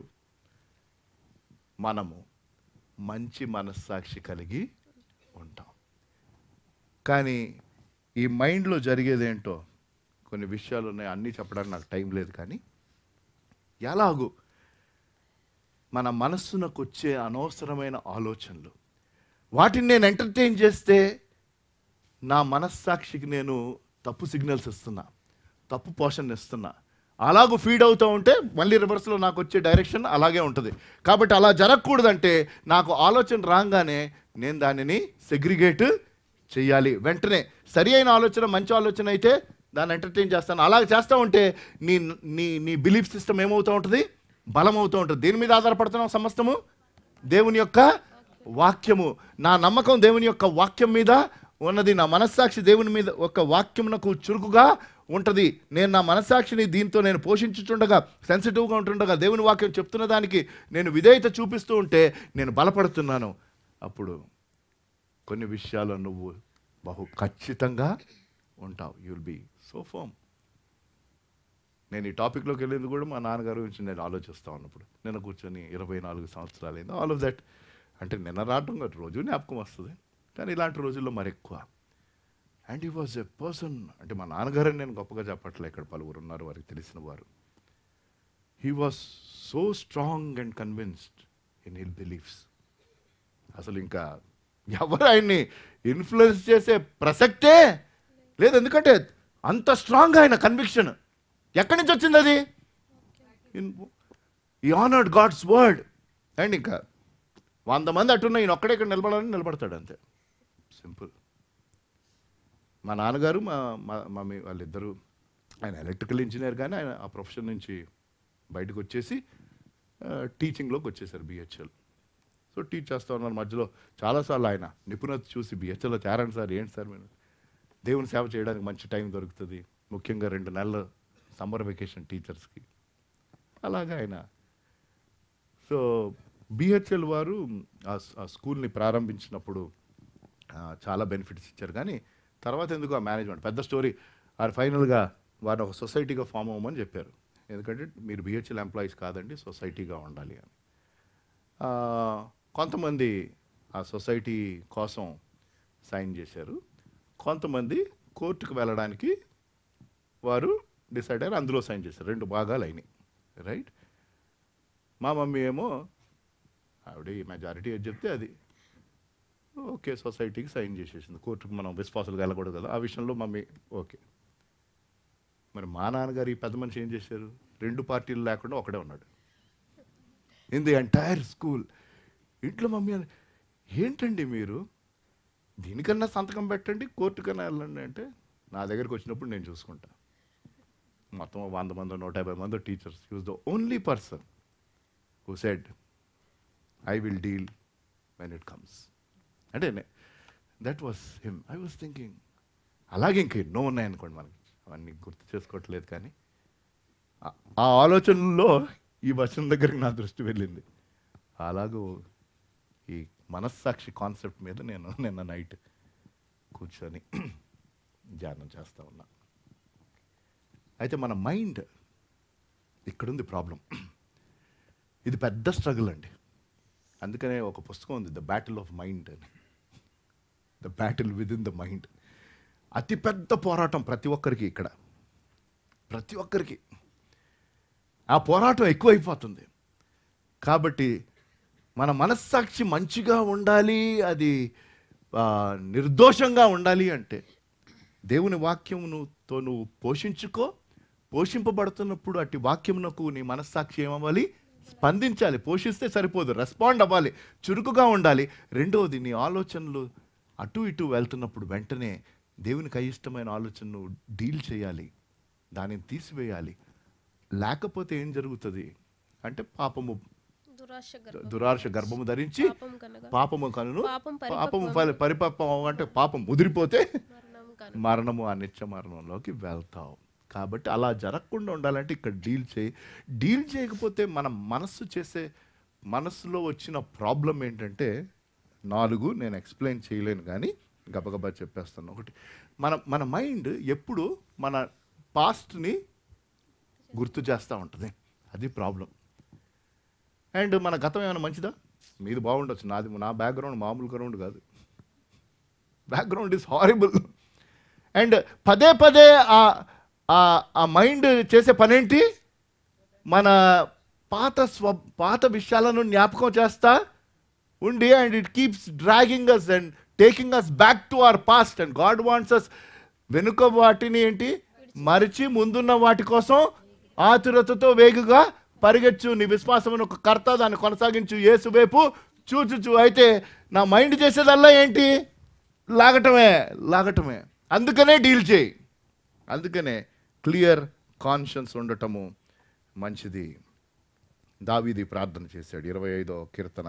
మనము మంచి మనస్సాక్షి కలిగి ఉంటాం కానీ ఈ మైండ్లో జరిగేది ఏంటో కొన్ని విషయాలు ఉన్నాయి అన్నీ చెప్పడానికి నాకు టైం లేదు కానీ ఎలాగూ మన మనస్సునకు వచ్చే అనవసరమైన ఆలోచనలు వాటిని నేను ఎంటర్టైన్ చేస్తే నా మనస్సాక్షికి నేను తప్పు సిగ్నల్స్ ఇస్తున్నా తప్పు పోషణ ఇస్తున్నా అలాగూ ఫీడ్ అవుతూ ఉంటే మళ్ళీ రివర్స్లో నాకు వచ్చే డైరెక్షన్ అలాగే ఉంటుంది కాబట్టి అలా జరగకూడదంటే నాకు ఆలోచన రాగానే నేను దానిని సెగ్రిగేట్ చెయ్యాలి వెంటనే సరి అయిన ఆలోచన మంచి ఆలోచన అయితే దాన్ని ఎంటర్టైన్ చేస్తాను అలాగ చేస్తూ ఉంటే నీ నీ నీ బిలీఫ్ సిస్టమ్ ఏమవుతూ ఉంటుంది బలం అవుతూ ఉంటుంది దేని మీద ఆధారపడుతున్నాం సమస్తము దేవుని యొక్క వాక్యము నా నమ్మకం దేవుని యొక్క వాక్యం మీద ఉన్నది నా మనస్సాక్షి దేవుని మీద ఒక వాక్యమునకు చురుకుగా ఉంటుంది నేను నా మనస్సాక్షిని దీంతో నేను పోషించుచుండగా సెన్సిటివ్గా ఉంటుండగా దేవుని వాక్యం చెప్తున్న దానికి నేను విధేయత చూపిస్తూ ఉంటే నేను బలపడుతున్నాను అప్పుడు కొన్ని విషయాలు నువ్వు బహు ఖచ్చితంగా ఉంటావు యుల్ బీ సో ఫోమ్ నేను ఈ టాపిక్లోకి వెళ్ళేది కూడా మా నాన్నగారి గురించి నేను ఆలోచిస్తా ఉన్నప్పుడు నిన్న కూర్చొని ఇరవై నాలుగు సంవత్సరాలు అయింది ఆల్ ఆఫ్ దట్ అంటే నిన్న రావటం కాదు రోజు జ్ఞాపకం వస్తుంది కానీ ఇలాంటి రోజుల్లో మరి ఎక్కువ అండ్ ఈ వాజ్ ఎ పర్సన్ అంటే మా నాన్నగారని నేను గొప్పగా చెప్పట్లే ఇక్కడ పలువురు ఉన్నారు వారికి తెలిసిన వారు he was so strong and convinced in hill beliefs అసలు ఇంకా ఎవరు ఆయన్ని ఇన్ఫ్లుయెన్స్ చేసే ప్రసక్తే లేదు ఎందుకంటే అంత స్ట్రాంగ్ ఆయన కన్విక్షన్ ఎక్కడి నుంచి వచ్చింది అది ఈ ఆనర్డ్ గాడ్స్ వర్డ్ అండ్ ఇంకా వంద మంది అట్టున్న ఈయన ఒక్కడే ఇక్కడ నిలబడాలని నిలబడతాడు అంతే సింపుల్ మా నాన్నగారు మా మా మమ్మీ వాళ్ళిద్దరూ ఆయన ఎలక్ట్రికల్ ఇంజనీర్ కానీ ఆయన ఆ ప్రొఫెషన్ నుంచి బయటకు వచ్చేసి టీచింగ్లోకి వచ్చేసారు బిహెచ్ఎల్ సో టీచ్ చేస్తూ ఉన్నారు మధ్యలో చాలాసార్లు ఆయన నిపుణత చూసి బిహెచ్ఎల్లో చేరండి సార్ ఏంటి సార్ మీరు దేవుని సేవ చేయడానికి మంచి టైం దొరుకుతుంది ముఖ్యంగా రెండు నెలలు సమ్మర్ వెకేషన్ టీచర్స్కి అలాగా ఆయన సో బిహెచ్ఎల్ వారు ఆ స్- ఆ స్కూల్ని ప్రారంభించినప్పుడు ఆ, చాలా బెనిఫిట్స్ ఇచ్చారు కానీ తర్వాత ఎందుకు ఆ మేనేజ్మెంట్ పెద్ద స్టోరీ వారు ఫైనల్గా వారిని ఒక సొసైటీగా ఫామ్ అవ్వమని చెప్పారు ఎందుకంటే మీరు బిహెచ్ఎల్ ఎంప్లాయీస్ కాదండి సొసైటీగా ఉండాలి అని ఆ, కొంతమంది ఆ సొసైటీ కోసం సైన్ చేశారు కొంతమంది కోర్టుకు వెళ్ళడానికి వారు డిసైడ్ అయ్యారు అందులో సైన్ చేశారు రెండు భాగాలు అయినాయి రైట్ మా మమ్మీ ఏమో ఆవిడ ఈ మెజారిటీ ఏది చెప్తే అది ఓకే సొసైటీకి సైన్ చేసేసింది కోర్టుకు మనం విశ్వాసాలు వెళ్ళకూడదు కదా ఆ విషయంలో మమ్మీ ఓకే మరి మా నాన్నగారు ఈ పెద్ద మనిషి ఏం చేశారు రెండు పార్టీలు లేకుండా ఒకడే ఉన్నాడు ఇన్ ది ఎంటైర్ స్కూల్ ఇంట్లో మమ్మీ అని ఏంటండి మీరు దీనికన్నా సంతకం పెట్టండి కోర్టుకన్నా వెళ్ళండి అంటే నా దగ్గరికి వచ్చినప్పుడు నేను చూసుకుంటా మొత్తం వంద మంది నూట యాభై మంది teachers use the only person who said I will deal when it comes అంటే that was him I was thinking అలాగే ఇంక ఎన్నో ఉన్నాయనుకోండి మనకి అవన్నీ గుర్తు చేసుకోవట్లేదు కానీ ఆ- ఆ ఆలోచనలో ఈ వచనం దగ్గరికి నా దృష్టి వెళ్ళింది అలాగూ ఈ మనస్సాక్షి కాన్సెప్ట్ మీద నేను నిన్న నైట్ కూర్చొని ధ్యానం చేస్తా ఉన్నా అయితే మన మైండ్ ఇక్కడుంది ప్రాబ్లం ఇది పెద్ద స్ట్రగుల్ అండి అందుకనే ఒక పుస్తకం ఉంది ద బ్యాటిల్ ఆఫ్ మైండ్ అని the battle within the mind అతి పెద్ద పోరాటం ప్రతి ఒక్కరికి ఇక్కడ ప్రతి ఒక్కరికి ఆ పోరాటం ఎక్కువైపోతుంది కాబట్టి మన మనస్సాక్షి మంచిగా ఉండాలి అది ఆ, నిర్దోషంగా ఉండాలి అంటే దేవుని వాక్యమునుతో నువ్వు పోషించుకో పోషింపబడుతున్నప్పుడు అట్టి వాక్యమునకు నీ మనస్సాక్షి ఏమవ్వాలి స్పందించాలి పోషిస్తే సరిపోదు రెస్పాండ్ అవ్వాలి చురుకుగా ఉండాలి రెండవది నీ ఆలోచనలు అటు ఇటు వెళ్తున్నప్పుడు వెంటనే దేవునికి అయిష్టమైన ఆలోచనను డీల్ చేయాలి దానిని తీసివేయాలి లేకపోతే ఏం జరుగుతుంది అంటే పాపము దురాశ గర్భం దురార్ష గర్భము ధరించి పాపం కనగా పాపము కనును పాపం పాపము ఫలి- పరిపక్వం అంటే పాపం ముదిరిపోతే మరణం కను మరణము ఆ నిత్య మరణంలోకి వెళ్తావు కాబట్టి అలా జరగకుండా ఉండాలంటే ఇక్కడ డీల్ చేయి డీల్ చేయకపోతే మన మనస్సు చేసే మనస్సులో వచ్చిన ప్రాబ్లం ఏంటంటే నాలుగు నేను ఎక్స్ప్లెయిన్ చేయలేను కానీ గబగబా చెప్పేస్తాను ఒకటి మన మన మైండ్ ఎప్పుడు మన పాస్ట్ని గుర్తు చేస్తూ ఉంటుంది అది ప్రాబ్లం అండ్ మన గతం ఏమైనా మంచిదా మీది బాగుండొచ్చు నాది నా బ్యాక్గ్రౌండ్ మామూలు గ్రౌండ్ కాదు బ్యాక్గ్రౌండ్ ఇస్ హారిబుల్ అండ్ పదే పదే ఆ- ఆ- ఆ మైండ్ చేసే పనేంటి మన పాత స్వ పాత విషయాలను జ్ఞాపకం చేస్తా ఉండి and it keeps dragging us and taking us back to our past and God wants us వెనుక వాటిని ఏంటి మరిచి ముందున్న వాటి కోసం ఆతురతతో వేగుగా పరిగెచ్చు నీ విశ్వాసమును ఒక కర్త దాన్ని కొనసాగించు యేసు వైపు చూచుచు అయితే నా మైండ్ చేసేదల్లా ఏంటి లాగటమే లాగటమే అందుకనే డీల్ చేయి అందుకనే క్లియర్ కాన్షియన్స్ ఉండటము మంచిది దావీది ప్రార్థన చేశాడు ఇరవై ఐదో కీర్తన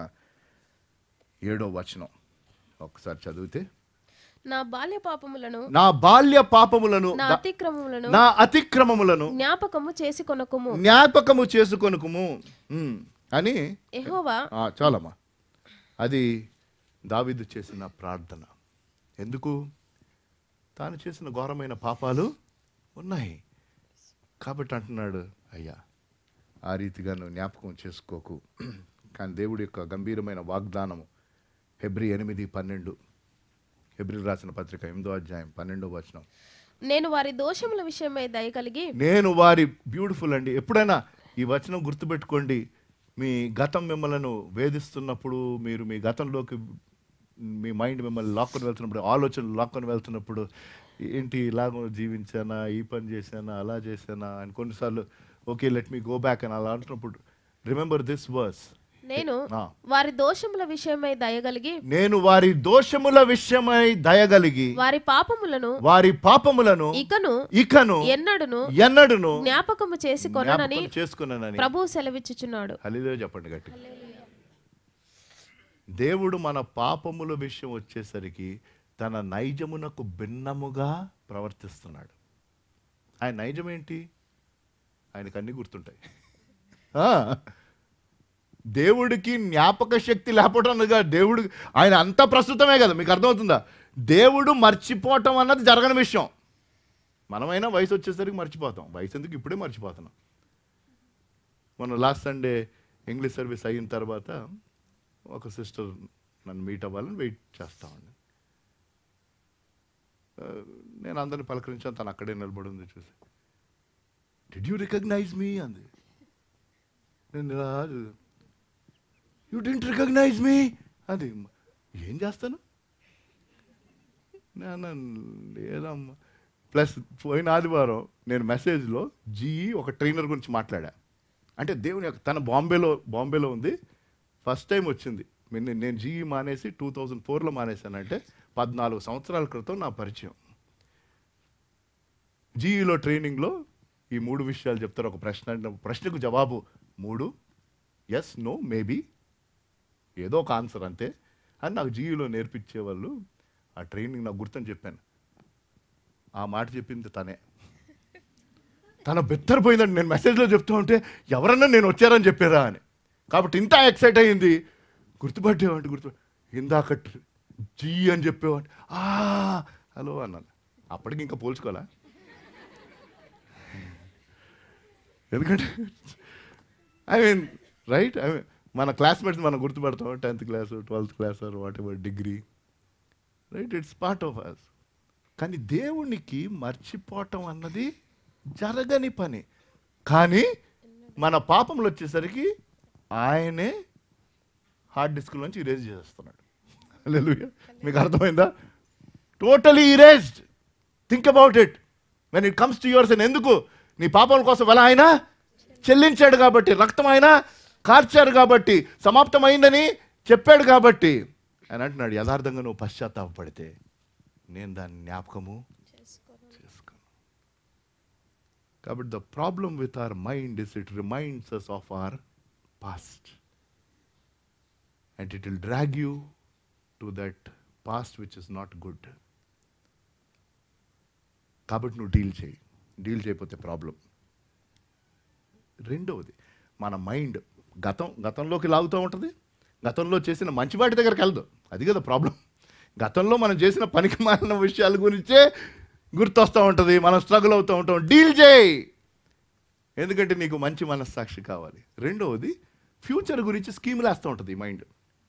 ఏడో వచనం ఒకసారి చదివితే నా బాల్య పాపములను నా బాల్య పాపములను నా ద- అతిక్రమములను నా అతిక్రమములను జ్ఞాపకము చేసి కొనకుము జ్ఞాపకము చేసుకొనుకుము ఉమ్, అని ఎహోవా ఆ, చాలమ్మా అది దావీదు చేసిన ప్రార్థన ఎందుకు తాను చేసిన ఘోరమైన పాపాలు ఉన్నాయి కాబట్టి అంటున్నాడు అయ్యా ఆ రీతిగా నువ్వు జ్ఞాపకం చేసుకోకు కానీ దేవుడి యొక్క గంభీరమైన వాగ్దానము ఫిబ్రి ఎనిమిది పన్నెండు ఫిబ్రి రాసిన పత్రిక ఎనిమిదో అధ్యాయం పన్నెండో వచనం నేను వారి దోషముల విషయమై దయ కలిగి నేను వారి బ్యూటిఫుల్ అండి ఎప్పుడైనా ఈ వచనం గుర్తుపెట్టుకోండి మీ గతం మిమ్మల్ని వేధిస్తున్నప్పుడు మీరు మీ గతంలోకి మీ మైండ్ మిమ్మల్ని లాక్కొని వెళ్తున్నప్పుడు ఆలోచనలు లాక్కొని వెళ్తున్నప్పుడు ఏంటి ఇలాగ జీవించానా ఈ పని చేశానా అలా చేశానా అని కొన్నిసార్లు okay let me go back అని అలా అంటున్నప్పుడు రిమెంబర్ దిస్ వర్స్ నేను వారి దోషముల విషయమై దయగలిగి నేను వారి దోషముల విషయమై దయగలిగి వారి పాపములను వారి పాపములను ఇకను ఇకను ఎన్నడును ఎన్నడును జ్ఞాపకము చేసి కొననని జ్ఞాపకం చేసుకున్నానని ప్రభు సెలవిచ్చుచున్నాడు హలిలో చెప్పండి గట్టి దేవుడు మన పాపముల విషయం వచ్చేసరికి తన నైజమునకు భిన్నముగా ప్రవర్తిస్తున్నాడు ఆయన నైజం ఏంటి ఆయనకు అన్ని గుర్తుంటాయి ఆ, దేవుడికి జ్ఞాపక శక్తి లేకపోవడం కాదు దేవుడు ఆయన అంత ప్రస్తుతమే కదా మీకు అర్థమవుతుందా దేవుడు మర్చిపోవటం అన్నది జరగని విషయం మనమైనా వయసు వచ్చేసరికి మర్చిపోతాం వయసు ఎందుకు ఇప్పుడే మర్చిపోతున్నాం మొన్న లాస్ట్ సండే ఇంగ్లీష్ సర్వీస్ అయిన తర్వాత ఒక సిస్టర్ నన్ను మీట్ అవ్వాలని వెయిట్ చేస్తా ఉండే ఆ, నేను అందరిని పలకరించాను తను అక్కడే నిలబడి ఉంది చూసి డిడ్ యూ రికగ్నైజ్ మీ అంది నేను ఇలా యూ డింట్ రికగ్నైజ్ మీ అది ఏం చేస్తాను నేను లేదమ్మా ప్లస్ పోయిన ఆదివారం నేను మెసేజ్లో జీఈ ఒక ట్రైనర్ గురించి మాట్లాడా అంటే దేవుని యొక్క తన బాంబేలో బాంబేలో ఉంది ఫస్ట్ టైం వచ్చింది నేను నేను జీఈ మానేసి టూ థౌజండ్ ఫోర్లో మానేశానంటే పద్నాలుగు సంవత్సరాల క్రితం నా పరిచయం జీఈలో ట్రైనింగ్లో ఈ మూడు విషయాలు చెప్తారు ఒక ప్రశ్న అంటే ప్రశ్నకు జవాబు మూడు ఎస్ నో మేబీ ఏదో ఒక ఆన్సర్ అంతే అని నాకు జీఈలో నేర్పించేవాళ్ళు ఆ ట్రైనింగ్ నాకు గుర్తని చెప్పాను ఆ మాట చెప్పింది తనే తన బెత్తరపోయిందండి నేను మెసేజ్లో చెప్తూ ఉంటే ఎవరన్నా నేను వచ్చారని చెప్పారా అని కాబట్టి ఇంత ఎక్సైట్ అయ్యింది గుర్తుపట్టేవాడి గుర్తు ఇందాక ట్ర- జీ అని చెప్పేవాడి ఆ హలో అన్నాను అప్పటికి ఇంకా పోల్చుకోవాలా ఎందుకంటే I mean right I mean మన క్లాస్మేట్స్ మనం గుర్తుపడతాం tenth class twelfth class or whatever degree right it's part of us కానీ దేవునికి మర్చిపోవటం అన్నది జరగని పని కానీ మన పాపంలో వచ్చేసరికి ఆయనే హార్డ్ డిస్క్ నుంచి ఇరేజ్ చేస్తున్నాడు హల్లెలూయా మీకు అర్థమైందా totally erased think about it when it comes to yours ఎందుకు నీ పాపం కోసం ఎలా ఆయన చెల్లించాడు కాబట్టి రక్తం ఆయన కార్చారు కాబట్టి సమాప్తమైందని చెప్పాడు కాబట్టి ఆయన అంటున్నాడు యథార్థంగా నువ్వు పశ్చాత్తాపడితే నేను దాన్ని జ్ఞాపకము చేసుకోను కాబట్టి the problem with our mind is it reminds us of our past and it will drag you to that past which is not good కాబట్టి నువ్వు డీల్ చేయి డీల్ చేయకపోతే ప్రాబ్లం రెండవది మన మైండ్ గతం గతంలోకి లాగుతూ ఉంటుంది గతంలో చేసిన మంచి వాటి దగ్గరికి వెళ్దాం అది కదా ప్రాబ్లం గతంలో మనం చేసిన పనికి మాలిన విషయాల గురించే గుర్తొస్తూ ఉంటుంది మనం స్ట్రగుల్ అవుతూ ఉంటాం డీల్ చేయి ఎందుకంటే నీకు మంచి మనస్సాక్షి కావాలి రెండవది ఫ్యూచర్ గురించి స్కీములు వేస్తూ ఉంటుంది ఈ మైండ్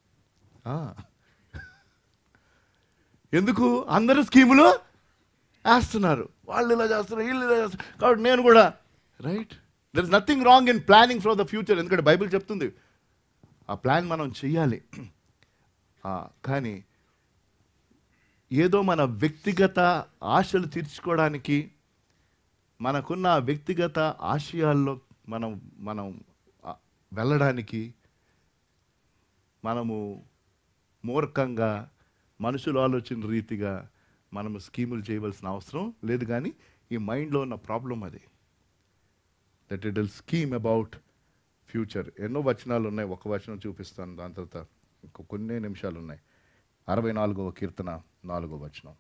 ఎందుకు అందరూ స్కీములు వేస్తున్నారు వాళ్ళు ఇలా చేస్తున్నారు వీళ్ళు ఇలా చేస్తున్నారు కాబట్టి నేను కూడా right there is nothing wrong in planning for the future ఎందుకంటే బైబిల్ చెప్తుంది ఆ ప్లాన్ మనం చెయ్యాలి ఆ, కానీ ఏదో మన వ్యక్తిగత ఆశలు తీర్చుకోవడానికి మనకున్న ఆ వ్యక్తిగత ఆశయాల్లో మనం మనం ఆ, వెళ్ళడానికి మనము మూర్ఖంగా మనుషులు ఆలోచన రీతిగా మనము స్కీములు చేయవలసిన అవసరం లేదు కానీ ఈ మైండ్లో ఉన్న ప్రాబ్లం అది that it will scheme about future ఎన్నో వచనాలు ఉన్నాయి ఒక వచనం చూపిస్తాను దాని తర్వాత ఇంకో కొన్ని నిమిషాలు ఉన్నాయి అరవై నాలుగవ కీర్తన నాలుగో వచనం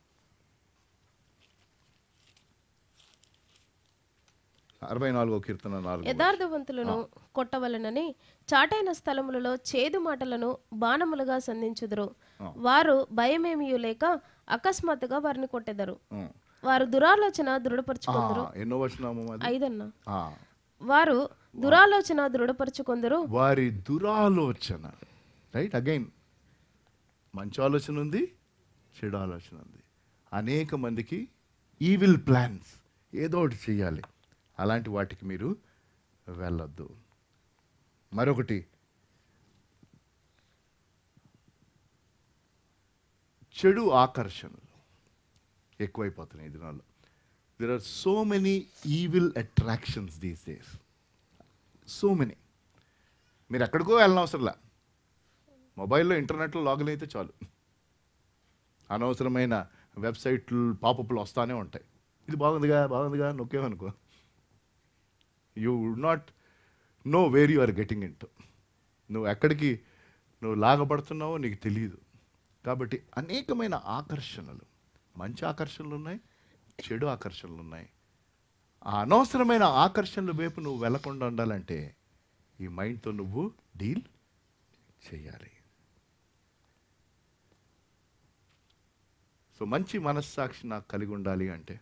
అరవై నాలుగో కీర్తన నాలుగో యథార్థవంతులను కొట్టవలనని చాటైన స్థలములలో చేదు మాటలను బాణములుగా సంధించుదురు వారు భయమేమియు లేక అకస్మాత్తుగా వారిని కొట్టెదరు ఉం. వారు దురాలోచన ఆ, దృఢపరచుకుందరు ఎన్నో వచనము అది ఐదన్నా ఆ, వారు దురాలోచన దృఢపరచుకుందరు వారి దురాలోచన రైట్ అగైన్ మంచి ఆలోచన ఉంది చెడు ఆలోచన ఉంది అనేక మందికి ఈవిల్ ప్లాన్స్ ఏదో ఒకటి చేయాలి అలాంటి వాటికి మీరు వెళ్ళొద్దు మరొకటి చెడు ఆకర్షణలు ఎక్కువైపోతున్నాయి ఈ దినాల్లో there are so many evil attractions these days so many మీరు ఎక్కడికో వెళ్ళనవసరంలా మొబైల్లో ఇంటర్నెట్లో లాగిన్ అయితే చాలు అనవసరమైన వెబ్సైట్లు పాపప్లు వస్తానే ఉంటాయి ఇది బాగుందిగా బాగుందిగా నొక్కేమనుకో you would not know where you are getting into నువ్వు ఎక్కడికి నువ్వు లాగబడుతున్నావో నీకు తెలియదు కాబట్టి అనేకమైన ఆకర్షణలు మంచి ఆకర్షణలు ఉన్నాయి చెడు ఆకర్షణలు ఉన్నాయి ఆ అనవసరమైన ఆకర్షణల వైపు నువ్వు వెళ్లకుండా ఉండాలంటే ఈ మైండ్తో నువ్వు డీల్ చేయాలి సో మంచి మనస్సాక్షి నాకు కలిగి ఉండాలి అంటే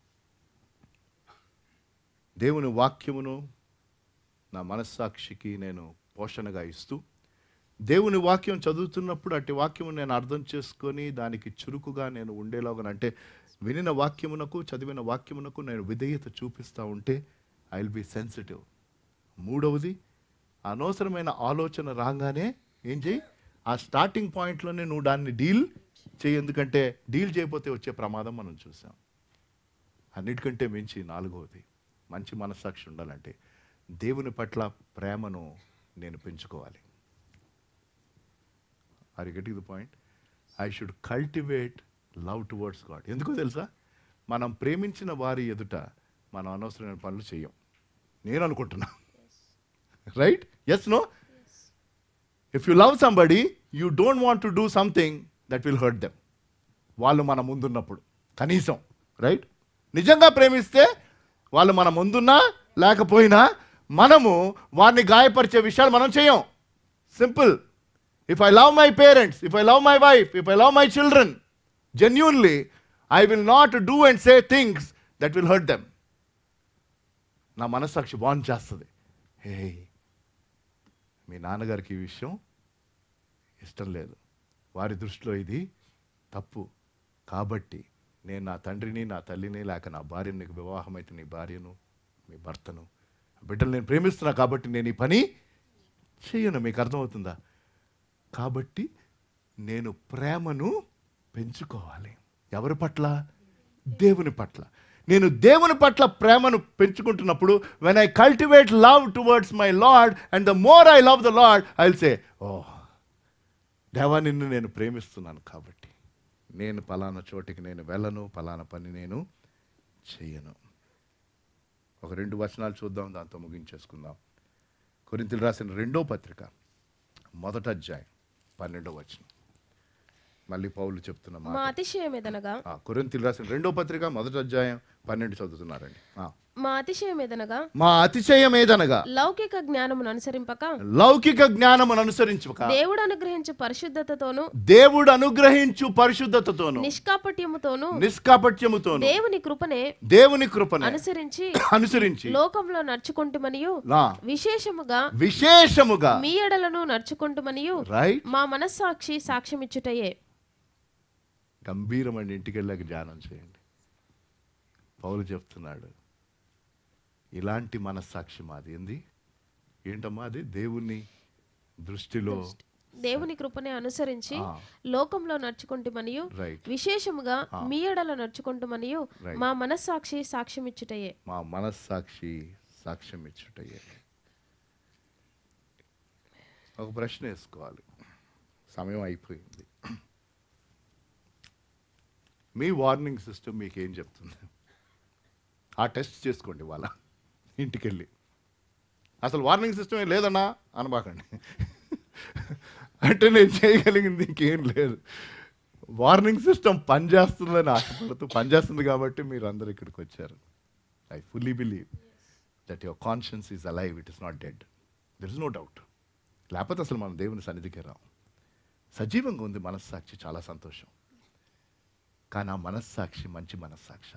దేవుని వాక్యమును నా మనస్సాక్షికి నేను పోషణగా ఇస్తూ దేవుని వాక్యం చదువుతున్నప్పుడు అట్టి వాక్యము నేను అర్థం చేసుకొని దానికి చురుకుగా నేను ఉండేలాగా అంటే వినిన వాక్యమునకు చదివిన వాక్యమునకు నేను విధేయత చూపిస్తూ ఉంటే ఐ విల్ బి సెన్సిటివ్ మూడవది అనవసరమైన ఆలోచన రాగానే ఏం చేయి ఆ స్టార్టింగ్ పాయింట్లోనే నువ్వు దాన్ని డీల్ చేయి ఎందుకంటే డీల్ చేయకపోతే వచ్చే ప్రమాదం మనం చూసాం అన్నిటికంటే మించి నాలుగవది మంచి మనస్సాక్షి ఉండాలంటే దేవుని పట్ల ప్రేమను నేను పెంచుకోవాలి are getting the point I should cultivate love towards God ఎందుకో తెలుసా మనం ప్రేమించిన వారి ఎదుట మనం అనవసరమైన పనులు చేయం నేను అనుకుంటున్నా right yes no if you love somebody you don't want to do something that will hurt them వాళ్ళు మన ముందున్నప్పుడు కనీసం రైట్ నిజంగా ప్రేమిస్తే వాళ్ళు మన ముందున్నా లేకపోయినా మనము వారిని గాయపరిచే విషయాలు మనం చేయం simple if I love my parents if I love my wife if I love my children genuinely I will not do and say things that will hurt them నా మనస్సాక్షి బాండ్ చేస్తుంది హే మీ నాన్నగారికి ఈ విషయం ఇష్టం లేదు వారి దృష్టిలో ఇది తప్పు కాబట్టి నేను నా తండ్రిని నా తల్లిని లేక నా భార్యని నీకు వివాహమైతే నీ భార్యను మీ భర్తను బిడ్డలు నేను ప్రేమిస్తున్నా కాబట్టి నేను ఈ పని చెయ్యను మీకు అర్థమవుతుందా కాబట్టి నేను ప్రేమను పెంచుకోవాలి ఎవరి పట్ల దేవుని పట్ల నేను దేవుని పట్ల ప్రేమను పెంచుకుంటున్నప్పుడు when I cultivate love towards my Lord and the more I love the Lord I will say ఓ దేవా నిన్ను నేను ప్రేమిస్తున్నాను కాబట్టి నేను పలానా చోటికి నేను వెళ్ళను పలానా పని నేను చెయ్యను ఒక రెండు వచనాలు చూద్దాం దాంతో ముగించేసుకుందాం కొరింతలు రాసిన రెండో పత్రిక మొదట అధ్యాయం పన్నెండో వచనం మళ్ళీ పౌలు చెప్తున్న మా మాట అతిశయం ఏదనగా ఆ, కొరింథీయులు రాసిన రెండో పత్రిక మొదటి అధ్యాయం పన్నెండు చదువుతున్నారండి ఆ. మా అతిశయం ఏదనగా మా అతిశయం ఏదనగా లౌకిక జ్ఞానమును అనుసరింపక లౌకిక జ్ఞానమును అనుసరించుక దేవుడు అనుగ్రహించు పరిశుద్ధతతోను దేవుడు అనుగ్రహించు పరిశుద్ధతతోను నిష్కాపట్యముతోను నిష్కాపట్యముతోను దేవుని కృపనే దేవుని కృపను అనుసరించి అనుసరించి లోకంలో నడుచుకుంటుమనియు నా విశేషముగా విశేషముగా మీ ఎడలను నడుచుకుంటుమనియు రైట్ మా మనస్సాక్షి సాక్ష్యమిచ్చుటయే గంభీరమైన ఇంటికి వెళ్ళాక ధ్యానం చేయండి పౌలు చెప్తున్నాడు ఇలాంటి మనస్సాక్షి మాది ఏంది ఏంటమ్మా అది దేవుని దృష్టిలో దేవుని కృపనే అనుసరించి ఆ. లోకంలో నడుచుకుంటుమనియు రైట్ విశేషముగా మీ ఎడల నడుచుకుంటుమనియు Right. మా మనస్సాక్షి సాక్ష్యమిచ్చుటయే మా మనస్సాక్షి సాక్ష్యం ఇచ్చుటయ్యే ఒక ప్రశ్న వేసుకోవాలి సమయం అయిపోయింది మీ వార్నింగ్ సిస్టమ్ మీకు ఏం చెప్తుంది ఆ టెస్ట్ చేసుకోండి వాళ్ళ ఇంటికి వెళ్ళి అసలు వార్నింగ్ సిస్టమ్ ఏం లేదన్నా అనబాకండి అంటే నేను చేయగలిగింది ఇంకేం లేదు వార్నింగ్ సిస్టమ్ పనిచేస్తుందని ఆశపడుతూ పనిచేస్తుంది కాబట్టి మీరు అందరు ఇక్కడికి వచ్చారు I fully believe that your conscience is alive it is not dead there is no doubt లేకపోతే అసలు మనం దేవుని సన్నిధికి రాం సజీవంగా ఉంది మనస్సాక్షి చాలా సంతోషం కానీ ఆ మనస్సాక్షి మంచి మనస్సాక్ష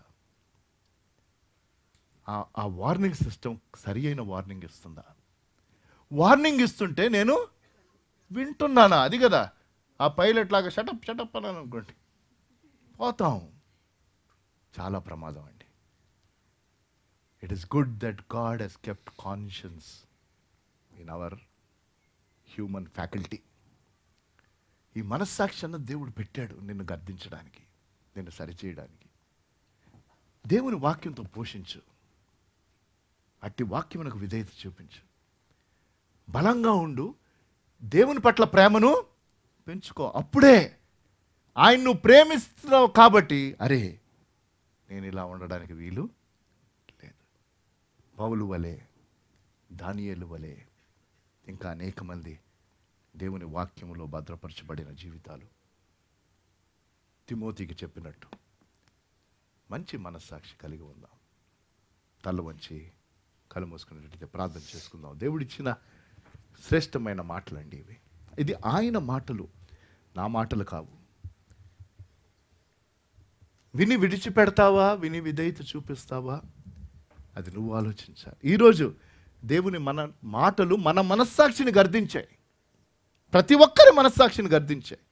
ఆ- ఆ వార్నింగ్ సిస్టమ్ సరి అయిన వార్నింగ్ ఇస్తుందా వార్నింగ్ ఇస్తుంటే నేను వింటున్నానా అది కదా ఆ పైలట్ లాగా షటప్ షటప్ అని అనుకోండి పోతాం చాలా ప్రమాదం అండి it is good that God has kept conscience in our human faculty ఈ మనస్సాక్షి అన్న దేవుడు పెట్టాడు నిన్ను గద్దించడానికి నిన్ను సరిచేయడానికి దేవుని వాక్యంతో పోషించు అట్టి వాక్యమునకు విధేయత చూపించు బలంగా ఉండు దేవుని పట్ల ప్రేమను పెంచుకో అప్పుడే ఆయన నువ్వు ప్రేమిస్తున్నావు కాబట్టి అరే నేను ఇలా ఉండడానికి వీలు లేదు పౌలు వలె దానియేలు వలె ఇంకా అనేక మంది దేవుని వాక్యములో భద్రపరచబడిన జీవితాలు తిమోతికి చెప్పినట్టు మంచి మనస్సాక్షి కలిగి ఉందాం తల వంచి కళ్ళు మూసుకునేటట్టు ప్రార్థన చేసుకుందాం దేవుడిచ్చిన శ్రేష్టమైన మాటలండి ఇవి ఇది ఆయన మాటలు నా మాటలు కావు విని విడిచిపెడతావా విని విధేయత చూపిస్తావా అది నువ్వు ఆలోచించాలి ఈరోజు దేవుని మన మాటలు మన మనస్సాక్షిని గర్దించాయి ప్రతి ఒక్కరి మనస్సాక్షిని గర్దించాయి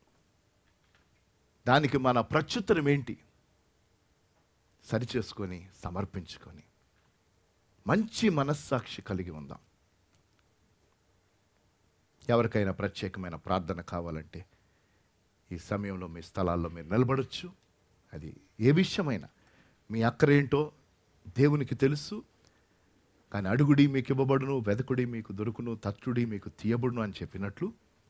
దానికి మన ప్రత్యుత్తరం ఏంటి సరిచేసుకొని సమర్పించుకొని మంచి మనస్సాక్షి కలిగి ఉందాం ఎవరికైనా ప్రత్యేకమైన ప్రార్థన కావాలంటే ఈ సమయంలో మీ స్థలాల్లో మీరు నిలబడొచ్చు అది ఏ విషయమైనా మీ అక్కరేంటో దేవునికి తెలుసు కానీ అడుగుడి మీకు ఇవ్వబడును వెదకుడి మీకు దొరుకును తచ్చుడి మీకు తీయబడును అని చెప్పినట్లు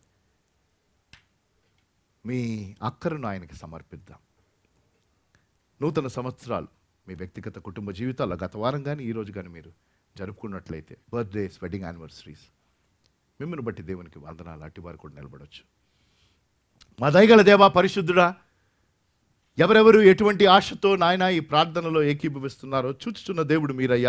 మీ అక్కరను ఆయనకి సమర్పిద్దాం నూతన సంవత్సరాలు మీ వ్యక్తిగత కుటుంబ జీవితాల్లో గత వారం కానీ ఈ రోజు కానీ మీరు జరుపుకున్నట్లయితే బర్త్డేస్ వెడ్డింగ్ యానివర్సరీస్ మిమ్మల్ని బట్టి దేవునికి వందనాలు అట్టి వారు కూడా నిలబడవచ్చు మా దయగల దేవా పరిశుద్ధుడా ఎవరెవరు ఎటువంటి ఆశతో నాయన ఈ ప్రార్థనలో ఏకీభవిస్తున్నారో చూచుచున్న దేవుడు మీరయ్యా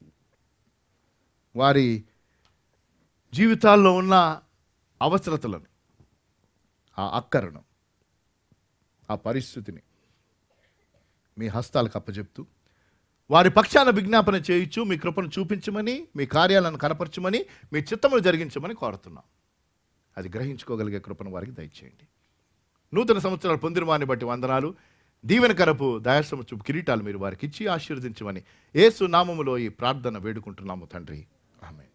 వారి జీవితాల్లో ఉన్న అవసరతలను ఆ అక్కరను ఆ పరిస్థితిని మీ హస్తాలకు అప్పచెప్తూ వారి పక్షాన విజ్ఞాపన చేయించు మీ కృపను చూపించమని మీ కార్యాలను కనపరచమని మీ చిత్తములు జరిగించమని కోరుతున్నాం అది గ్రహించుకోగలిగే కృపను వారికి దయచేయండి నూతన సంవత్సరాలు పొందిన వారిని బట్టి వందనాలు దీవెనకరపు దయాసము చూపు కిరీటాలు మీరు వారికి ఇచ్చి ఆశీర్వదించమని ఏసు నామములో ఈ ప్రార్థన వేడుకుంటున్నాము తండ్రి ఆమె